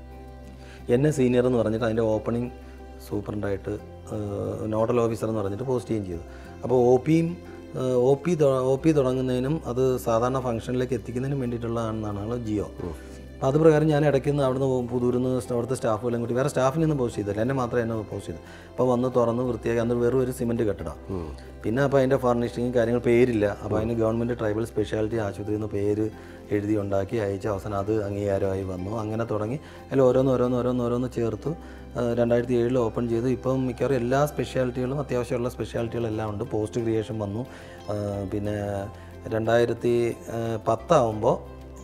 എന്നെ സീനിയർ എന്ന് പറഞ്ഞിട്ട് അതിൻ്റെ ഓപ്പണിംഗ് സൂപ്രണ്ടായിട്ട് നോഡൽ ഓഫീസർ എന്ന് പറഞ്ഞിട്ട് പോസ്റ്റ് ചെയ്യുകയും ചെയ്തു അപ്പോൾ ഒ പിയും ഒ പി ഒ പി തുടങ്ങുന്നതിനും അത് സാധാരണ ഫംഗ്ഷനിലേക്ക് എത്തിക്കുന്നതിനും വേണ്ടിയിട്ടുള്ളതാണെന്നാണ് ജിയോ അപ്പോൾ അത് പ്രകാരം ഞാൻ ഇടയ്ക്ക് നിന്ന് അവിടുന്ന് പുതൂരുന്ന് അവിടുത്തെ സ്റ്റാഫുകളും കൂടി വേറെ സ്റ്റാഫിനൊന്നും പോസ്റ്റ് ചെയ്തില്ല എന്നെ മാത്രമേ എന്നെ പോസ്റ്റ് ചെയ്തു അപ്പോൾ വന്ന് തുറന്ന് വൃത്തിയാക്കി അന്ന് വെറും ഒരു സിമെൻറ്റ് കെട്ടിടം പിന്നെ അപ്പോൾ അതിൻ്റെ ഫർണിഷിങ് കാര്യങ്ങൾ പേരില്ല അപ്പോൾ അതിന് ഗവൺമെൻറ് ട്രൈബൽ സ്പെഷ്യാലിറ്റി ആശുപത്രി എന്ന് പേര് എഴുതി ഉണ്ടാക്കി അയച്ച അവസാനം അത് അംഗീകാരമായി വന്നു അങ്ങനെ തുടങ്ങി അതിൽ ഓരോന്ന് ഓരോന്ന് ഓരോന്ന് ഓരോന്ന് ചേർത്തു രണ്ടായിരത്തി ഏഴിൽ ഓപ്പൺ ചെയ്തു ഇപ്പം മിക്കവാറും എല്ലാ സ്പെഷ്യാലിറ്റികളും അത്യാവശ്യമുള്ള സ്പെഷ്യാലിറ്റികളെല്ലാം ഉണ്ട് പോസ്റ്റ് ക്രിയേഷൻ വന്നു ആ, പിന്നെ രണ്ടായിരത്തി പത്താവുമ്പോൾ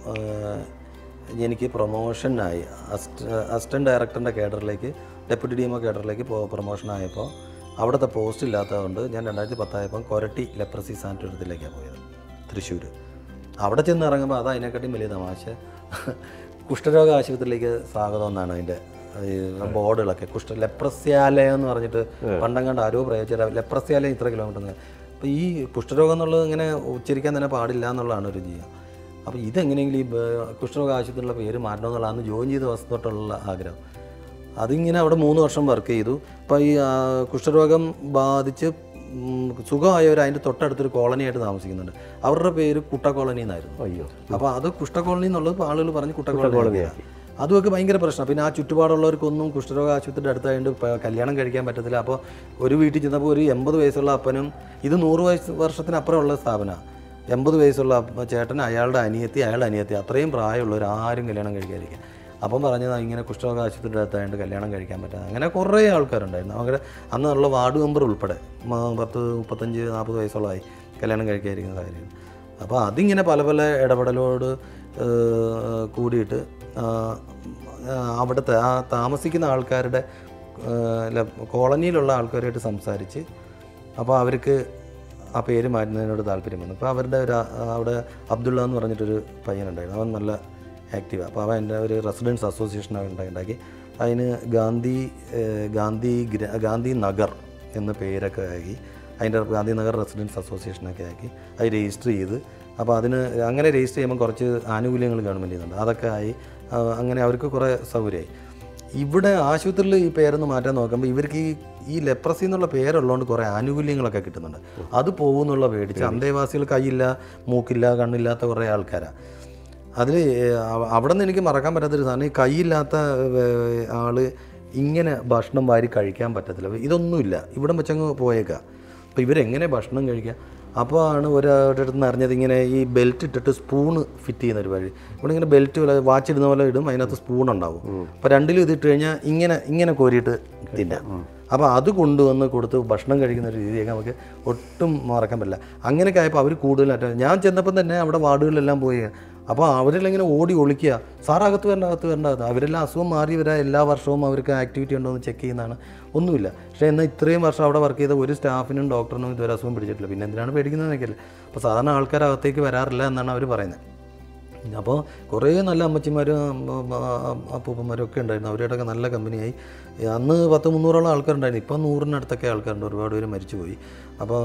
എനിക്ക് പ്രൊമോഷനായി അസിസ്റ്റ് അസിസ്റ്റൻറ്റ് ഡയറക്ടറിൻ്റെ കേഡറിലേക്ക് ഡെപ്യൂട്ടി ഡി എം ഒ കേഡറിലേക്ക് പ്രൊമോഷൻ ആയപ്പോൾ അവിടുത്തെ പോസ്റ്റ് ഇല്ലാത്തതുകൊണ്ട് ഞാൻ രണ്ടായിരത്തി പത്തായപ്പം കൊരട്ടി ലെപ്രസി സാനിറ്റോറിയത്തിലേക്കാണ് പോയത് തൃശ്ശൂർ അവിടെ ചെന്ന് ഇറങ്ങുമ്പോൾ അത് അതിനെക്കാട്ടിയും വലിയ തമാശ കുഷ്ഠരോഗ ആശുപത്രിയിലേക്ക് സ്വാഗതം എന്നാണ് അതിൻ്റെ ഈ ബോർഡുകളൊക്കെ കുഷ്ഠ ലെപ്രസ്യാലയം എന്ന് പറഞ്ഞിട്ട് പണ്ടങ്ങാണ്ട് ആരോ പ്രയോഗിച്ച ലെപ്രസ്യാലയം ഇത്ര കിലോമീറ്റർ അപ്പോൾ ഈ കുഷ്ഠരോഗം എന്നുള്ളത് ഇങ്ങനെ ഉച്ചരിക്കാൻ തന്നെ പാടില്ല എന്നുള്ളതാണ് ഒരു ജീവം അപ്പോൾ ഇതെങ്ങനെയെങ്കിലും ഈ ബ- കുഷ്ഠരോഗ ആശുപത്രിയുള്ള പേര് മാറ്റണമെന്നുള്ളതാണ് ജോയിൻ ചെയ്ത് വസ്തു തൊട്ടുള്ള ആഗ്രഹം അതിങ്ങനെ അവിടെ മൂന്ന് വർഷം വർക്ക് ചെയ്തു അപ്പോൾ ഈ ആ, കുഷ്ഠരോഗം ബാധിച്ച് ഉം, സുഖമായവർ അതിൻ്റെ തൊട്ടടുത്തൊരു കോളനിയായിട്ട് താമസിക്കുന്നുണ്ട് അവരുടെ പേര് കുട്ട കോളനി എന്നായിരുന്നു അയ്യോ അപ്പോൾ അത് കുഷ്ഠ കോളനി എന്നുള്ളത് ആളുകൾ പറഞ്ഞ് കുട്ട കോളനി അതുമൊക്കെ ഭയങ്കര പ്രശ്നം പിന്നെ ആ ചുറ്റുപാടുള്ളവർക്കൊന്നും കുഷ്ഠരോഗ ആശുപത്രിയുടെ അടുത്തായതുകൊണ്ട് പ- കല്യാണം കഴിക്കാൻ പറ്റത്തില്ല അപ്പോൾ ഒരു വീട്ടിൽ ചെന്നപ്പോൾ ഒരു എൺപത് വയസ്സുള്ള അപ്പനും ഇത് നൂറ് വയസ്സ് വർഷത്തിനപ്പുറമുള്ള സ്ഥാപനമാണ് എൺപത് വയസ്സുള്ള അപ്പ- ചേട്ടൻ അയാളുടെ അനിയത്തി അയാളുടെ അനിയത്തി അത്രയും പ്രായമുള്ളവർ ആരും കല്യാണം കഴിക്കാതിരിക്കുക അപ്പം പറഞ്ഞത് ഇങ്ങനെ കുഷ്ഠരോഗ ആശുപത്രിയുടെ അടുത്തായതുകൊണ്ട് കല്യാണം കഴിക്കാൻ പറ്റാതെ അങ്ങനെ കുറേ ആൾക്കാരുണ്ടായിരുന്നു അങ്ങനെ അന്നുള്ള വാർഡ് മെമ്പർ ഉൾപ്പെടെ മ- പത്ത് മുപ്പത്തഞ്ച് നാൽപ്പത് വയസ്സുള്ളതായി കല്യാണം കഴിക്കാതിരിക്കുന്ന കാര്യം അപ്പോൾ അതിങ്ങനെ പല പല ഇടപെടലോട് ഏഹ്, കൂടിയിട്ട് ആഹ്, ആഹ്, അവിടുത്തെ ആ താമസിക്കുന്ന ആൾക്കാരുടെ ഏഹ്, ല- കോളനിയിലുള്ള ആൾക്കാരുമായിട്ട് സംസാരിച്ച് അപ്പോൾ അവർക്ക് ആ പേര് മാറ്റുന്നതിനോട് താല്പര്യം വന്നു അപ്പോൾ അവരുടെ ഒരു ആ- അവിടെ അബ്ദുള്ള എന്ന് പറഞ്ഞിട്ടൊരു പയ്യനുണ്ടായിരുന്നു അവൻ നല്ല ആക്റ്റീവ് അപ്പോൾ അവൻ എൻ്റെ ഒരു റെസിഡൻസ് അസോസിയേഷൻ ഉണ്ടാക്കി ഉണ്ടാക്കി അതിന് ഗാന്ധി ഏഹ്, ഗാന്ധി ഗ്ര- ഗാന്ധി നഗർ എന്ന പേരൊക്കെ ആക്കി അതിൻ്റെ ഗാന്ധി നഗർ റെസിഡൻസ് അസോസിയേഷനൊക്കെ ആക്കി അത് രജിസ്റ്റർ ചെയ്ത് അപ്പോൾ അതിന് അങ്ങനെ രജിസ്റ്റർ ചെയ്യുമ്പോൾ കുറച്ച് ആനുകൂല്യങ്ങൾ ഗവൺമെൻറ് ചെയ്യുന്നുണ്ട് അതൊക്കെ ആയി ആ, അങ്ങനെ അവർക്ക് കുറേ സൗകര്യമായി ഇവിടെ ആശുപത്രിയിൽ ഈ പേരൊന്ന് മാറ്റാൻ നോക്കുമ്പോൾ ഇവർക്ക് ഈ ഈ ലെപ്രസി എന്നുള്ള പേരുള്ളതുകൊണ്ട് കുറേ ആനുകൂല്യങ്ങളൊക്കെ കിട്ടുന്നുണ്ട് അത് പോകുന്നുള്ള പേടിച്ച് അന്തേവാസികൾ കൈയില്ല മൂക്കില്ല കണ്ണില്ലാത്ത കുറേ ആൾക്കാരാണ് അതിൽ അവിടെ നിന്ന് എനിക്ക് മറക്കാൻ പറ്റാത്തൊരു സാധനം ഈ കൈയില്ലാത്ത ഏർ, ആള് ഇങ്ങനെ ഭക്ഷണം വാരി കഴിക്കാൻ പറ്റത്തില്ല ഇതൊന്നുമില്ല ഇവിടെ വെച്ചങ്ങ് പോയേക്കാം അപ്പോൾ ഇവരെങ്ങനെ ഭക്ഷണം കഴിക്കുക അപ്പോൾ ആണ് ഒരാളുടെ അടുത്ത് നിന്ന് അറിഞ്ഞത് ഇങ്ങനെ ഈ ബെൽറ്റ് ഇട്ടിട്ട് സ്പൂണ് ഫിറ്റ് ചെയ്യുന്ന ഒരു വഴി ഇവിടെ ഇങ്ങനെ ബെൽറ്റ് പോലെ വാച്ച് ഇടുന്ന പോലെ ഇടും അതിനകത്ത് സ്പൂൺ ഉണ്ടാവും അപ്പോൾ രണ്ടിലും ഇതിട്ട് കഴിഞ്ഞാൽ ഇങ്ങനെ ഇങ്ങനെ കോരിയിട്ട് തിന്നാം അപ്പോൾ അത് കൊണ്ടുവന്ന് കൊടുത്ത് ഭക്ഷണം കഴിക്കുന്ന ഒരു രീതിയൊക്കെ നമുക്ക് ഒട്ടും മറക്കാൻ പറ്റില്ല അങ്ങനെയൊക്കെ ആയപ്പോൾ അവർ കൂടുതലായിട്ട് ഞാൻ ചെന്നപ്പം തന്നെ അവിടെ വാർഡുകളിലെല്ലാം പോയി അപ്പോൾ അവരെല്ലാം ഇങ്ങനെ ഓടി ഒളിക്കുക സാർ അകത്ത് വരണ്ട അകത്ത് വരണ്ട അകത്ത് അവരെല്ലാം അസുഖം മാറി വരാൻ എല്ലാ വർഷവും അവർക്ക് ആക്ടിവിറ്റി ഉണ്ടോ എന്ന് ചെക്ക് ചെയ്യുന്നതാണ് ഒന്നുമില്ല പക്ഷേ എന്നാൽ ഇത്രയും വർഷം അവിടെ വർക്ക് ചെയ്ത ഒരു സ്റ്റാഫിനും ഡോക്ടറിനും ഇതുവരെ അസുഖം പിടിച്ചിട്ടില്ല പിന്നെ എന്തിനാണ് പേടിക്കുന്നതെന്നൊക്കെയല്ലേ അപ്പോൾ സാധാരണ ആൾക്കാർ അകത്തേക്ക് വരാറില്ല എന്നാണ് അവർ പറയുന്നത് അപ്പോൾ കുറേ നല്ല അമ്മച്ചിമാരും അമ്മ- അമ്മ- അപ്പൂപ്പന്മാരും ഒക്കെ ഉണ്ടായിരുന്നു അവരുടെയൊക്കെ നല്ല കമ്പനിയായി അന്ന് പത്ത് മുന്നൂറോളം ആൾക്കാരുണ്ടായിരുന്നു ഇപ്പം നൂറിനടുത്തൊക്കെ ആൾക്കാരുണ്ട് ഒരുപാട് പേര് മരിച്ചുപോയി അപ്പോൾ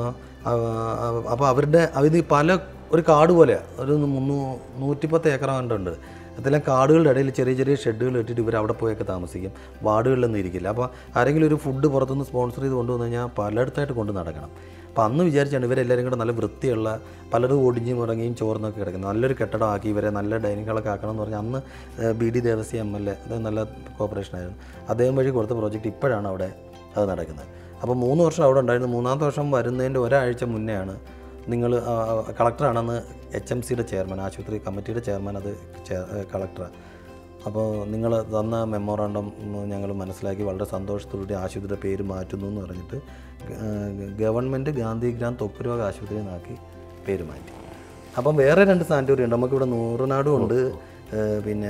അപ്പോൾ അവരുടെ അവർ പല ഒരു കാട് പോലെ ഒരു മുന്നൂ നൂറ്റിപ്പത്ത് ഏക്കർ ഉണ്ട് അതെല്ലാം കാടുകളുടെ ഇടയിൽ ചെറിയ ചെറിയ ഷെഡുകൾ ഇട്ടിട്ട് ഇവർ അവിടെ പോയൊക്കെ താമസിക്കും വാർഡുകളിലൊന്നും ഇരിക്കില്ല അപ്പോൾ ആരെങ്കിലും ഒരു ഫുഡ് പുറത്തുനിന്ന് സ്പോൺസർ ചെയ്ത് കൊണ്ടുവന്നു കഴിഞ്ഞാൽ പലയിടത്തായിട്ട് കൊണ്ട് നടക്കണം അപ്പോൾ അന്ന് വിചാരിച്ചാണ് ഇവരെല്ലാവരും കൂടെ നല്ല വൃത്തിയുള്ള പലരും ഒടിഞ്ഞും ഇറങ്ങിയും ചോർന്നൊക്കെ കിടക്കുന്നത് നല്ലൊരു കെട്ടിടമാക്കി ഇവരെ നല്ല ഡൈനിങ് ഹാളൊക്കെ ആക്കണം എന്ന് പറഞ്ഞാൽ അന്ന് B D Devasy M L A അത് നല്ല കോപ്പറേഷൻ ആയിരുന്നു അദ്ദേഹം വഴി കൊടുത്ത പ്രോജക്റ്റ് ഇപ്പോഴാണ് അവിടെ അത് നടക്കുന്നത് അപ്പോൾ മൂന്ന് വർഷം അവിടെ ഉണ്ടായിരുന്നു മൂന്നാമത്തെ വർഷം വരുന്നതിൻ്റെ ഒരാഴ്ച മുന്നെയാണ് നിങ്ങൾ കളക്ടറാണെന്ന് എച്ച് എം സിയുടെ ചെയർമാൻ ആശുപത്രി കമ്മിറ്റിയുടെ ചെയർമാൻ അത് കളക്ടറാണ് അപ്പോൾ നിങ്ങൾ തന്ന മെമ്മോറാണ്ടം ഞങ്ങൾ മനസ്സിലാക്കി വളരെ സന്തോഷത്തോടെ ആശുപത്രിയുടെ പേര് മാറ്റുന്നു എന്ന് പറഞ്ഞിട്ട് ഗവൺമെൻറ് ഗാന്ധിഗ്രാം തൊപ്പുരോഗ ആശുപത്രി എന്നാക്കി പേര് മാറ്റി അപ്പം വേറെ രണ്ട് സാനിറ്റോറിയം ഉണ്ട് നമുക്കിവിടെ നൂറുനാടും ഉണ്ട് ഏഹ് പിന്നെ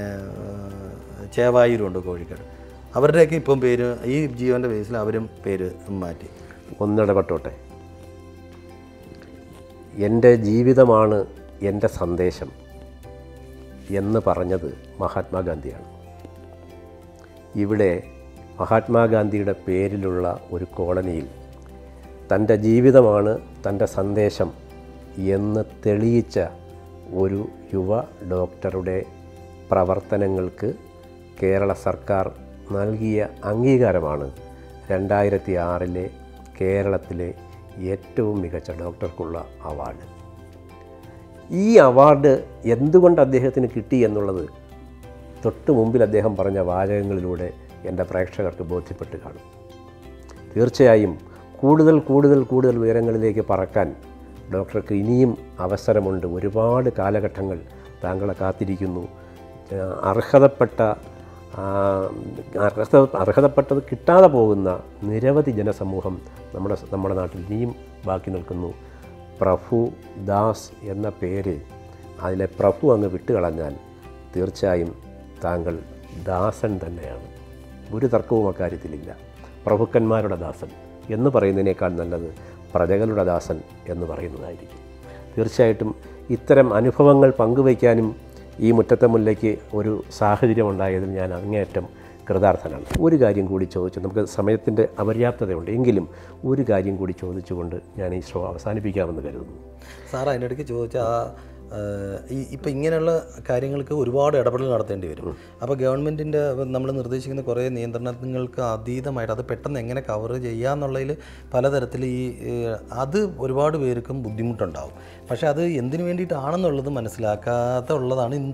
ഏഹ് ചേവായൂരും ഉണ്ട് കോഴിക്കോട് അവരുടെയൊക്കെ ഇപ്പം പേര് ഈ ജീവൻ്റെ ബേസിൽ അവരും പേര് മാറ്റി ഒന്നിടപെട്ടോട്ടെ എൻ്റെ ജീവിതമാണ് എൻ്റെ സന്ദേശം എന്ന് പറഞ്ഞത് മഹാത്മാഗാന്ധിയാണ് ഇവിടെ മഹാത്മാഗാന്ധിയുടെ പേരിലുള്ള ഒരു കോളനിയിൽ തൻ്റെ ജീവിതമാണ് തൻ്റെ സന്ദേശം എന്ന് തെളിയിച്ച ഒരു യുവ ഡോക്ടറുടെ പ്രവർത്തനങ്ങൾക്ക് കേരള സർക്കാർ നൽകിയ അംഗീകാരമാണ് രണ്ടായിരത്തി ആറിലെ കേരളത്തിലെ ഏറ്റവും മികച്ച ഡോക്ടർക്കുള്ള അവാർഡ് ഈ അവാർഡ് എന്തുകൊണ്ട് അദ്ദേഹത്തിന് കിട്ടി എന്നുള്ളത് തൊട്ട് മുമ്പിൽ അദ്ദേഹം പറഞ്ഞ വാചകങ്ങളിലൂടെ എൻ്റെ പ്രേക്ഷകർക്ക് ബോധ്യപ്പെട്ട് കാണും തീർച്ചയായും കൂടുതൽ കൂടുതൽ കൂടുതൽ ഉയരങ്ങളിലേക്ക് പറക്കാൻ ഡോക്ടർക്ക് ഇനിയും അവസരമുണ്ട് ഒരുപാട് കാലഘട്ടങ്ങൾ താങ്കളെ കാത്തിരിക്കുന്നു ആ, അർഹതപ്പെട്ട ആ, അർഹത അർഹതപ്പെട്ടത് കിട്ടാതെ പോകുന്ന നിരവധി ജനസമൂഹം നമ്മുടെ നമ്മുടെ നാട്ടിൽ ഇനിയും ബാക്കി നിൽക്കുന്നു പ്രഭു ദാസ് എന്ന പേര് അതിലെ പ്രഭു അങ്ങ് വിട്ടുകളഞ്ഞാൽ തീർച്ചയായും താങ്കൾ ദാസൻ തന്നെയാണ് ഒരു തർക്കവും അക്കാര്യത്തിലില്ല പ്രഭുക്കന്മാരുടെ ദാസൻ എന്ന് പറയുന്നതിനേക്കാൾ നല്ലത് പ്രജകളുടെ ദാസൻ എന്ന് പറയുന്നതായിരിക്കും തീർച്ചയായിട്ടും ഇത്തരം അനുഭവങ്ങൾ പങ്കുവയ്ക്കാനും ഈ മുറ്റത്തെ മുല്ലയ്ക്ക് ഒരു സാഹചര്യം ഉണ്ടായതിൽ ഞാൻ അങ്ങേയറ്റം കൃതാർത്ഥനാണ് ഒരു കാര്യം കൂടി ചോദിച്ചു നമുക്ക് സമയത്തിൻ്റെ അപര്യാപ്തതയുണ്ട് എങ്കിലും ഒരു കാര്യം കൂടി ചോദിച്ചുകൊണ്ട് ഞാൻ ഈ ഷോ അവസാനിപ്പിക്കാമെന്ന് കരുതുന്നു സാർ അതിൻ്റെ ഇടയ്ക്ക് ചോദിച്ചാൽ ആ ആ, ഈ ഇപ്പം ഇങ്ങനെയുള്ള കാര്യങ്ങൾക്ക് ഒരുപാട് ഇടപെടൽ നടത്തേണ്ടി വരും അപ്പോൾ ഗവൺമെൻറ്റിൻ്റെ നമ്മൾ നിർദ്ദേശിക്കുന്ന കുറേ നിയന്ത്രണങ്ങൾക്ക് അതീതമായിട്ട് അത് പെട്ടെന്ന് എങ്ങനെ കവർ ചെയ്യാന്നുള്ളതിൽ പലതരത്തിൽ ഈ ഏഹ്, അത് ഒരുപാട് പേർക്കും ബുദ്ധിമുട്ടുണ്ടാവും പക്ഷേ അത് എന്തിനു വേണ്ടിയിട്ടാണെന്നുള്ളത് മനസ്സിലാക്കാത്ത ഉള്ളതാണ് ഇന്നത്തെ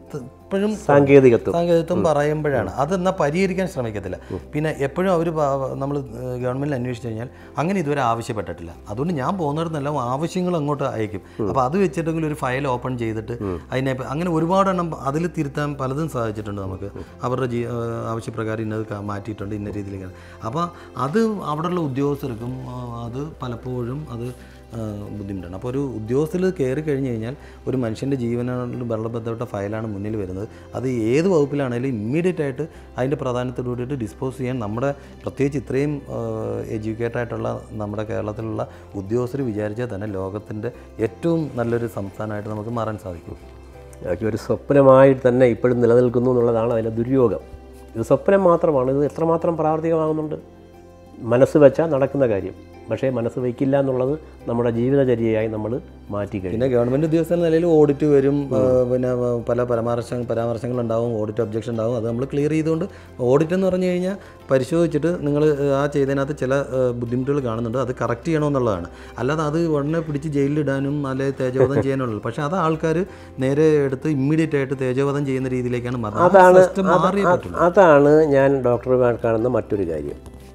എപ്പോഴും സാങ്കേതികത്വം സാങ്കേതികത്വം പറയുമ്പോഴാണ് അതെന്നാൽ പരിഹരിക്കാൻ ശ്രമിക്കത്തില്ല പിന്നെ എപ്പോഴും അവർ നമ്മൾ ഗവൺമെൻറ്റിൽ അന്വേഷിച്ച് കഴിഞ്ഞാൽ അങ്ങനെ ഇതുവരെ ആവശ്യപ്പെട്ടിട്ടില്ല അതുകൊണ്ട് ഞാൻ പോകുന്നിടത്തെല്ലാം ആവശ്യങ്ങൾ അങ്ങോട്ട് അയക്കും അപ്പോൾ അത് വെച്ചിട്ടെങ്കിലും ഒരു ഫയൽ ഓപ്പൺ ചെയ്തിട്ട് അതിനെ അങ്ങനെ ഒരുപാടെണ്ണം അതിൽ തിരുത്താൻ പലതും സാധിച്ചിട്ടുണ്ട് നമുക്ക് അവരുടെ ജീ ആ, ആവശ്യപ്രകാരം ഇന്നത് ക- മാറ്റിയിട്ടുണ്ട് ഇന്ന രീതിയിലേക്കാണ് അപ്പോൾ അത് അവിടെയുള്ള ഉദ്യോഗസ്ഥർക്കും ആ, അത് പലപ്പോഴും അത് ആ, ബുദ്ധിമുട്ടാണ് അപ്പോൾ ഒരു ഉദ്യോഗസ്ഥർ കയറി കഴിഞ്ഞ് കഴിഞ്ഞാൽ ഒരു മനുഷ്യൻ്റെ ജീവനോട് ബന്ധപ്പെട്ട ഫയലാണ് മുന്നിൽ വരുന്നത് അത് ഏത് വകുപ്പിലാണെങ്കിലും ഇമ്മീഡിയറ്റ് ആയിട്ട് അതിൻ്റെ പ്രാധാന്യത്തോട് കൂടിയിട്ട് ഡിസ്പോസ് ചെയ്യാൻ നമ്മുടെ പ്രത്യേകിച്ച് ഇത്രയും എഡ്യൂക്കേറ്റഡ് ആയിട്ടുള്ള നമ്മുടെ കേരളത്തിലുള്ള ഉദ്യോഗസ്ഥർ വിചാരിച്ചാൽ തന്നെ ലോകത്തിൻ്റെ ഏറ്റവും നല്ലൊരു സംസ്ഥാനമായിട്ട് നമുക്ക് മാറാൻ സാധിക്കും അതൊക്കെ ഒരു സ്വപ്നമായിട്ട് തന്നെ ഇപ്പോഴും നിലനിൽക്കുന്നു എന്നുള്ളതാണ് അതിൻ്റെ ദുര്യോഗം ഇത് സ്വപ്നം മാത്രമാണ് ഇത് എത്രമാത്രം പ്രാവർത്തികമാകുന്നുണ്ട് മനസ്സ് വെച്ചാൽ നടക്കുന്ന കാര്യം പക്ഷേ മനസ്സ് വയ്ക്കില്ല എന്നുള്ളത് നമ്മുടെ ജീവിതചര്യയായി നമ്മൾ മാറ്റിക്കഴിഞ്ഞു പിന്നെ ഗവൺമെൻറ് ഉദ്യോഗസ്ഥ നിലയിൽ ഓഡിറ്റ് വരും ആ, പിന്നെ ആ, പല പരാമർശ പരാമർശങ്ങളുണ്ടാവും ഓഡിറ്റ് ഒബ്ജക്ഷൻ ഉണ്ടാവും അത് നമ്മൾ ക്ലിയർ ചെയ്തുകൊണ്ട് ഓഡിറ്റ് എന്ന് പറഞ്ഞു കഴിഞ്ഞാൽ പരിശോധിച്ചിട്ട് നിങ്ങൾ ആ ചെയ്തതിനകത്ത് ചില ആ, ബുദ്ധിമുട്ടുകൾ കാണുന്നുണ്ട് അത് കറക്റ്റ് ചെയ്യണമെന്നുള്ളതാണ് അല്ലാതെ അത് ഉടനെ പിടിച്ച് ജയിലിലിടാനും അല്ലെങ്കിൽ തേജോവധം ചെയ്യാനുള്ളൂ പക്ഷേ അത് ആൾക്കാർ നേരെ എടുത്ത് ഇമ്മീഡിയറ്റ് ആയിട്ട് തേജോവധം ചെയ്യുന്ന രീതിയിലേക്കാണ് മാറുന്നത് ആ അതാണ് system മാറിയേ അത് പറ്റുള്ളൂ അതാണ് ഞാൻ ഡോക്ടർമാർ കാണുന്ന മറ്റൊരു കാര്യം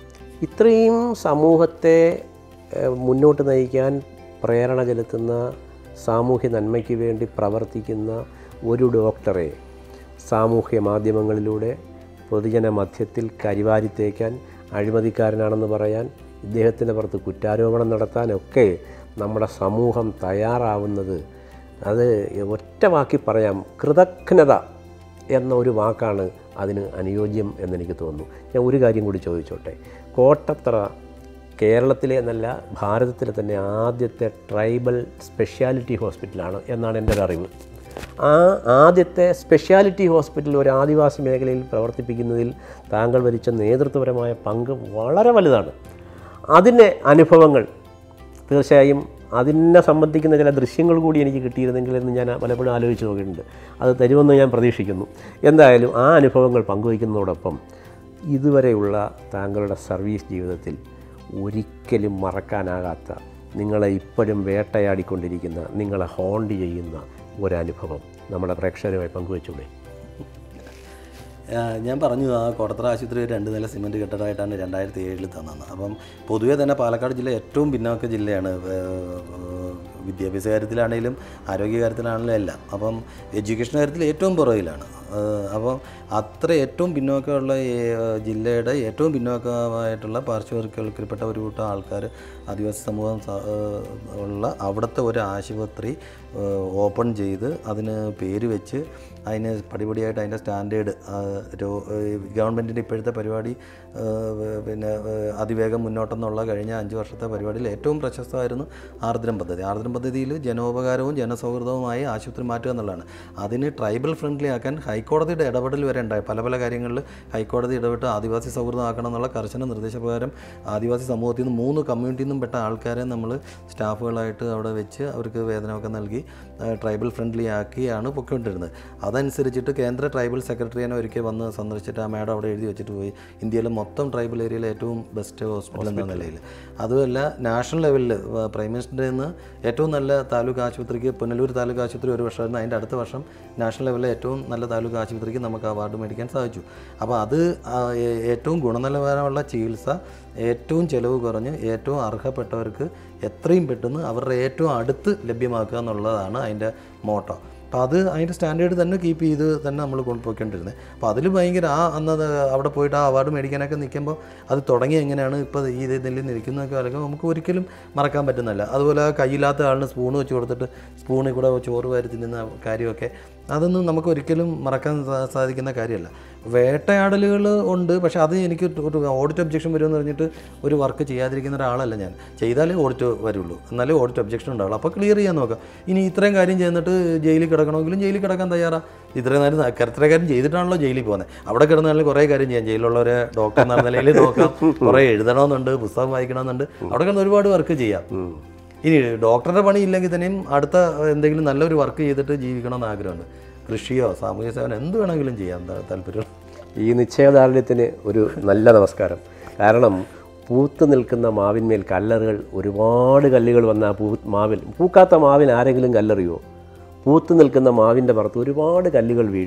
ഇത്രയും സമൂഹത്തെ ഏഹ്, മുന്നോട്ട് നയിക്കാൻ പ്രേരണ ചെലുത്തുന്ന സാമൂഹ്യ നന്മയ്ക്ക് വേണ്ടി പ്രവർത്തിക്കുന്ന ഒരു ഡോക്ടറെ സാമൂഹ്യ മാധ്യമങ്ങളിലൂടെ പൊതുജന മധ്യത്തിൽ കരിവാരിത്തേക്കാൻ അഴിമതിക്കാരനാണെന്ന് പറയാൻ ഇദ്ദേഹത്തിൻ്റെ പുറത്ത് കുറ്റാരോപണം നടത്താനൊക്കെ നമ്മുടെ സമൂഹം തയ്യാറാവുന്നത് അത് ഒറ്റ വാക്കി പറയാം കൃതജ്ഞത എന്ന ഒരു വാക്കാണ് അതിന് അനുയോജ്യം എന്നെനിക്ക് തോന്നുന്നു ഞാൻ ഒരു കാര്യം കൂടി ചോദിച്ചോട്ടെ കോട്ടത്തറ കേരളത്തിലെ എന്നല്ല ഭാരതത്തിലെ തന്നെ ആദ്യത്തെ ട്രൈബൽ സ്പെഷ്യാലിറ്റി ഹോസ്പിറ്റലാണ് എന്നാണ് എൻ്റെ ഒരു അറിവ് ആ ആദ്യത്തെ സ്പെഷ്യാലിറ്റി ഹോസ്പിറ്റൽ ഒരു ആദിവാസി മേഖലയിൽ പ്രവർത്തിപ്പിക്കുന്നതിൽ താങ്കൾ വരിച്ച നേതൃത്വപരമായ പങ്ക് വളരെ വലുതാണ് അതിൻ്റെ അനുഭവങ്ങൾ തീർച്ചയായും അതിനെ സംബന്ധിക്കുന്ന ചില ദൃശ്യങ്ങൾ കൂടി എനിക്ക് കിട്ടിയിരുന്നെങ്കിൽ എന്ന് ഞാൻ പലപ്പോഴും ആലോചിച്ച് നോക്കിയിട്ടുണ്ട് അത് തരുമെന്ന് ഞാൻ പ്രതീക്ഷിക്കുന്നു എന്തായാലും ആ അനുഭവങ്ങൾ പങ്കുവയ്ക്കുന്നതോടൊപ്പം ഇതുവരെയുള്ള താങ്കളുടെ സർവീസ് ജീവിതത്തിൽ ഒരിക്കലും മറക്കാനാകാത്ത നിങ്ങളെ ഇപ്പോഴും വേട്ടയാടിക്കൊണ്ടിരിക്കുന്ന നിങ്ങളെ ഹോണ്ട് ചെയ്യുന്ന ഒരനുഭവം നമ്മുടെ പ്രേക്ഷകരുമായി പങ്കുവെച്ചൂടെ ആ, ഞാൻ പറഞ്ഞു ആ കോടത്തറ ആശുപത്രി ഒരു രണ്ട് നില സിമൻറ്റ് കെട്ടിടമായിട്ടാണ് രണ്ടായിരത്തി ഏഴിൽ തന്നത് അപ്പം പൊതുവേ തന്നെ പാലക്കാട് ജില്ല ഏറ്റവും പിന്നോക്ക ജില്ലയാണ് ഏഹ്, വിദ്യാഭ്യാസ കാര്യത്തിലാണെങ്കിലും ആരോഗ്യ കാര്യത്തിലാണെങ്കിലും എല്ലാം അപ്പം എഡ്യൂക്കേഷൻ കാര്യത്തിൽ ഏറ്റവും പുറകിലാണ് ഏഹ്, അപ്പം അത്ര ഏറ്റവും പിന്നോക്കമുള്ള ഈ, ഏഹ്, ജില്ലയുടെ ഏറ്റവും പിന്നോക്കമായിട്ടുള്ള പാർശ്വവൽക്കരിക്കപ്പെട്ട ഒരു കൂട്ടം ആൾക്കാർ ആദിവാസി സമൂഹം സ- ഏഹ്, ഉള്ള അവിടുത്തെ ഒരു ആശുപത്രി ഏഹ്, ഓപ്പൺ ചെയ്ത് അതിന് പേര് വെച്ച് അതിന് പടിപടിയായിട്ട് അതിൻ്റെ സ്റ്റാൻഡേർഡ് ഗവൺമെൻറ്റിൻ്റെ ഇപ്പോഴത്തെ പരിപാടി ആ, വ- പിന്നെ ആ, അതിവേഗം മുന്നോട്ടെന്നുള്ള കഴിഞ്ഞ അഞ്ച് വർഷത്തെ പരിപാടിയിൽ ഏറ്റവും പ്രശസ്തമായിരുന്നു ആർദ്രം പദ്ധതി ആർദ്രം പദ്ധതിയിൽ ജനോപകാരവും ജനസൗഹൃദവുമായി ആശുപത്രി മാറ്റുക എന്നുള്ളതാണ് അതിന് ട്രൈബൽ ഫ്രണ്ട്ലി ആക്കാൻ ഹൈക്കോടതിയുടെ ഇടപെടൽ വരെ ഉണ്ടായി പല പല കാര്യങ്ങളിൽ ഹൈക്കോടതി ഇടപെട്ട് ആദിവാസി സൗഹൃദമാക്കണം എന്നുള്ള കർശന നിർദ്ദേശപ്രകാരം ആദിവാസി സമൂഹത്തിൽ നിന്ന് മൂന്ന് കമ്മ്യൂണിറ്റിയിൽ നിന്നും പെട്ട ആൾക്കാരെ നമ്മൾ സ്റ്റാഫുകളായിട്ട് അവിടെ വെച്ച് അവർക്ക് വേതനമൊക്കെ നൽകി ആ, ട്രൈബൽ ഫ്രണ്ട്ലി ആക്കിയാണ് പൊയ്ക്കൊണ്ടിരുന്നത് അതനുസരിച്ചിട്ട് കേന്ദ്ര ട്രൈബൽ സെക്രട്ടറിയെ ഒരിക്കൽ വന്ന് സന്ദർശിച്ചിട്ട് ആ മാഡം അവിടെ എഴുതി വെച്ചിട്ട് പോയി ഇന്ത്യയിലെ മൊത്തം ട്രൈബൽ ഏരിയയിലെ ഏറ്റവും ബെസ്റ്റ് ഹോസ്പിറ്റൽ എന്ന നിലയിൽ അതുമല്ല നാഷണൽ ലെവലിൽ പ്രൈം മിനിസ്റ്ററിൽ നിന്ന് ഏറ്റവും നല്ല താലൂക്ക് ആശുപത്രിക്ക് പുനലൂർ താലൂക്ക് ആശുപത്രി ഒരു വർഷമായിരുന്നു അതിൻ്റെ അടുത്ത വർഷം നാഷണൽ ലെവലിലെ ഏറ്റവും നല്ല താലൂക്ക് ആശുപത്രിക്ക് നമുക്ക് അവാർഡ് മേടിക്കാൻ സാധിച്ചു അപ്പോൾ അത് ആ, ഏ- ഏറ്റവും ഗുണനിലവാരമുള്ള ചികിത്സ ഏറ്റവും ചിലവ് കുറഞ്ഞ് ഏറ്റവും അർഹപ്പെട്ടവർക്ക് എത്രയും പെട്ടെന്ന് അവരുടെ ഏറ്റവും അടുത്ത് ലഭ്യമാക്കുക എന്നുള്ളതാണ് അതിൻ്റെ മോട്ടോ അപ്പോൾ അത് അതിൻ്റെ സ്റ്റാൻഡേർഡ് തന്നെ കീപ്പ് ചെയ്ത് തന്നെ നമ്മൾ കൊണ്ടുപോയിക്കൊണ്ടിരുന്നത് അപ്പോൾ അതിൽ ഭയങ്കര ആ അന്ന് അത് അവിടെ പോയിട്ട് ആ അവാർഡ് മേടിക്കാനൊക്കെ നിൽക്കുമ്പോൾ അത് തുടങ്ങി എങ്ങനെയാണ് ഇപ്പോൾ ഈ ഇതിൽ നിൽക്കുന്നതൊക്കെ അല്ലെങ്കിൽ നമുക്ക് ഒരിക്കലും മറക്കാൻ പറ്റുന്നില്ല അതുപോലെ ആ കയ്യില്ലാത്ത ആളിന് സ്പൂൺ വെച്ച് കൊടുത്തിട്ട് സ്പൂണിൽ കൂടെ ചോറ് വാരി തിന്നുന്ന കാര്യമൊക്കെ അതൊന്നും നമുക്ക് ഒരിക്കലും മറക്കാൻ സാ- സാധിക്കുന്ന കാര്യമല്ല വേട്ടയാടലുകൾ ഉണ്ട് പക്ഷേ അത് എനിക്ക് ഒരു ഓഡിറ്റ് ഒബ്ജക്ഷൻ വരുമെന്ന് പറഞ്ഞിട്ട് ഒരു വർക്ക് ചെയ്യാതിരിക്കുന്ന ഒരാളല്ല ഞാൻ ചെയ്താലേ ഓഡിറ്റ് വരുള്ളൂ എന്നാലേ ഓഡിറ്റ് ഒബ്ജക്ഷൻ ഉണ്ടാവുള്ളൂ അപ്പോൾ ക്ലിയർ ചെയ്യാൻ നോക്കാം ഇനി ഇത്രയും കാര്യം ചെയ്യുന്നിട്ട് ജയിലിൽ കിടക്കണമെങ്കിലും ജയിലിൽ കിടക്കാൻ തയ്യാറാ ഇത്രയും നേരം ഇത്രയും കാര്യം ചെയ്തിട്ടാണല്ലോ ജയിലിൽ പോകുന്നത് അവിടെ കിടന്നാലും കുറേ കാര്യം ചെയ്യാം ജയിലിലുള്ളവരെ ഡോക്ടർ എന്ന നിലയിൽ നോക്കാം കുറേ എഴുതണമെന്നുണ്ട് പുസ്തകം വായിക്കണമെന്നുണ്ട് അവിടെ കിടന്ന് ഒരുപാട് വർക്ക് ചെയ്യാം ഇനി ഡോക്ടറുടെ പണി ഇല്ലെങ്കിൽ തന്നെയും അടുത്ത എന്തെങ്കിലും നല്ലൊരു വർക്ക് ചെയ്തിട്ട് ജീവിക്കണമെന്ന് ആഗ്രഹമുണ്ട് കൃഷിയോ സാമൂഹ്യ സേവനം എന്ത് വേണമെങ്കിലും ചെയ്യാം എന്താ താല്പര്യം ഈ നിശ്ചയദാർഢ്യത്തിന് ഒരു നല്ല നമസ്കാരം കാരണം പൂത്ത് നിൽക്കുന്ന മാവിന്മേൽ കല്ലറുകൾ ഒരുപാട് കല്ലുകൾ വന്ന പൂ മാവിൽ പൂക്കാത്ത മാവിന് ആരെങ്കിലും കല്ലെറിയോ പൂത്ത് നിൽക്കുന്ന മാവിൻ്റെ പുറത്ത് ഒരുപാട് കല്ലുകൾ വീഴും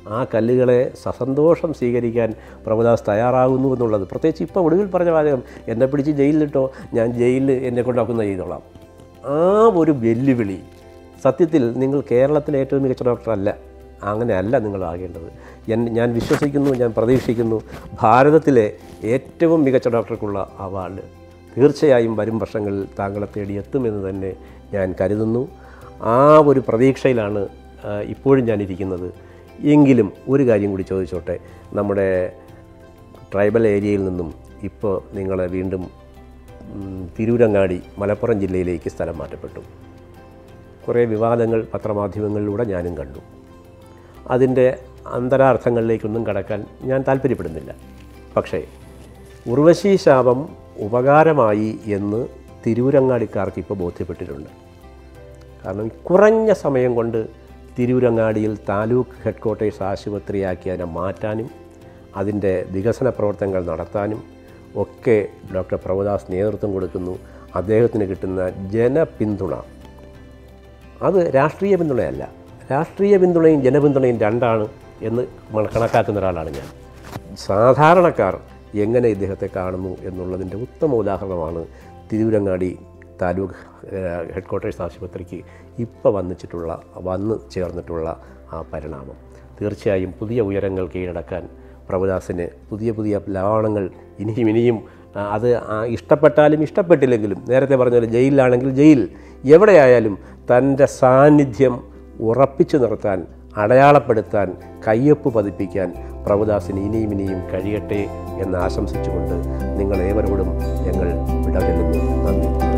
ആ കല്ലുകളെ സസന്തോഷം സ്വീകരിക്കാൻ പ്രഭുദാസ് തയ്യാറാകുന്നു എന്നുള്ളത് പ്രത്യേകിച്ച് ഇപ്പോൾ ഒടുവിൽ പറഞ്ഞ വാചകം എന്നെ പിടിച്ച് ജയിലിലിട്ടോ ഞാൻ ജയിലിൽ എന്നെ കൊണ്ടാക്കുന്ന ചെയ്തോളാം ആ ഒരു വെല്ലുവിളി സത്യത്തിൽ നിങ്ങൾ കേരളത്തിലെ ഏറ്റവും മികച്ച ഡോക്ടറല്ല അങ്ങനെയല്ല നിങ്ങൾ ആകേണ്ടത് എൻ ഞാൻ വിശ്വസിക്കുന്നു ഞാൻ പ്രതീക്ഷിക്കുന്നു ഭാരതത്തിലെ ഏറ്റവും മികച്ച ഡോക്ടർക്കുള്ള അവാർഡ് തീർച്ചയായും വരും വർഷങ്ങളിൽ താങ്കളെ തേടി എത്തുമെന്ന് തന്നെ ഞാൻ കരുതുന്നു ആ ഒരു പ്രതീക്ഷയിലാണ് ആ, ഇപ്പോഴും ഞാൻ ഇരിക്കുന്നത് എങ്കിലും ഒരു കാര്യം കൂടി ചോദിച്ചോട്ടെ നമ്മുടെ ട്രൈബൽ ഏരിയയിൽ നിന്നും ഇപ്പോൾ നിങ്ങളെ വീണ്ടും ഉം, തിരൂരങ്ങാടി മലപ്പുറം ജില്ലയിലേക്ക് സ്ഥലം മാറ്റപ്പെട്ടു കുറേ വിവാദങ്ങൾ പത്രമാധ്യമങ്ങളിലൂടെ ഞാനും കണ്ടു അതിൻ്റെ അന്തരാർത്ഥങ്ങളിലേക്കൊന്നും കടക്കാൻ ഞാൻ താല്പര്യപ്പെടുന്നില്ല പക്ഷേ ഉർവശി ശാപം ഉപകാരമായി എന്ന് തിരൂരങ്ങാടിക്കാർക്ക് ഇപ്പോൾ ബോധ്യപ്പെട്ടിട്ടുണ്ട് കാരണം കുറഞ്ഞ സമയം കൊണ്ട് തിരൂരങ്ങാടിയിൽ താലൂക്ക് ഹെഡ് ക്വാർട്ടേഴ്സ് ആശുപത്രിയാക്കി അതിനെ മാറ്റാനും അതിൻ്റെ വികസന പ്രവർത്തനങ്ങൾ നടത്താനും ഒക്കെ ഡോക്ടർ പ്രഭുദാസ് നേതൃത്വം കൊടുക്കുന്നു അദ്ദേഹത്തിന് കിട്ടുന്ന ജനപിന്തുണ അത് രാഷ്ട്രീയ പിന്തുണയല്ല രാഷ്ട്രീയ പിന്തുണയും ജനപിന്തുണയും രണ്ടാണ് എന്ന് മ- കണക്കാക്കുന്ന ഒരാളാണ് ഞാൻ സാധാരണക്കാർ എങ്ങനെ ഇദ്ദേഹത്തെ കാണുന്നു എന്നുള്ളതിൻ്റെ ഉത്തമ ഉദാഹരണമാണ് തിരൂരങ്ങാടി താലൂക്ക് ഏഹ്, ഹെഡ് ക്വാർട്ടേഴ്സ് ആശുപത്രിക്ക് ഇപ്പോൾ വന്നിച്ചിട്ടുള്ള വന്ന് ചേർന്നിട്ടുള്ള ആ പരിണാമം തീർച്ചയായും പുതിയ ഉയരങ്ങൾ കീഴടക്കാൻ പ്രഭുദാസിന് പുതിയ പുതിയ ലാവണങ്ങൾ ഇനിയും ഇനിയും ആ, അത് ആ, ഇഷ്ടപ്പെട്ടാലും ഇഷ്ടപ്പെട്ടില്ലെങ്കിലും നേരത്തെ പറഞ്ഞ പോലെ ജയിലിലാണെങ്കിൽ ജയിൽ എവിടെയായാലും തൻ്റെ സാന്നിധ്യം ഉറപ്പിച്ചു നിർത്താൻ അടയാളപ്പെടുത്താൻ കയ്യൊപ്പ് പതിപ്പിക്കാൻ പ്രഭുദാസിന് ഇനിയും ഇനിയും കഴിയട്ടെ എന്ന് ആശംസിച്ചുകൊണ്ട് നിങ്ങളേവരോടും ഞങ്ങൾ വിടചൊല്ലുന്നു നന്ദി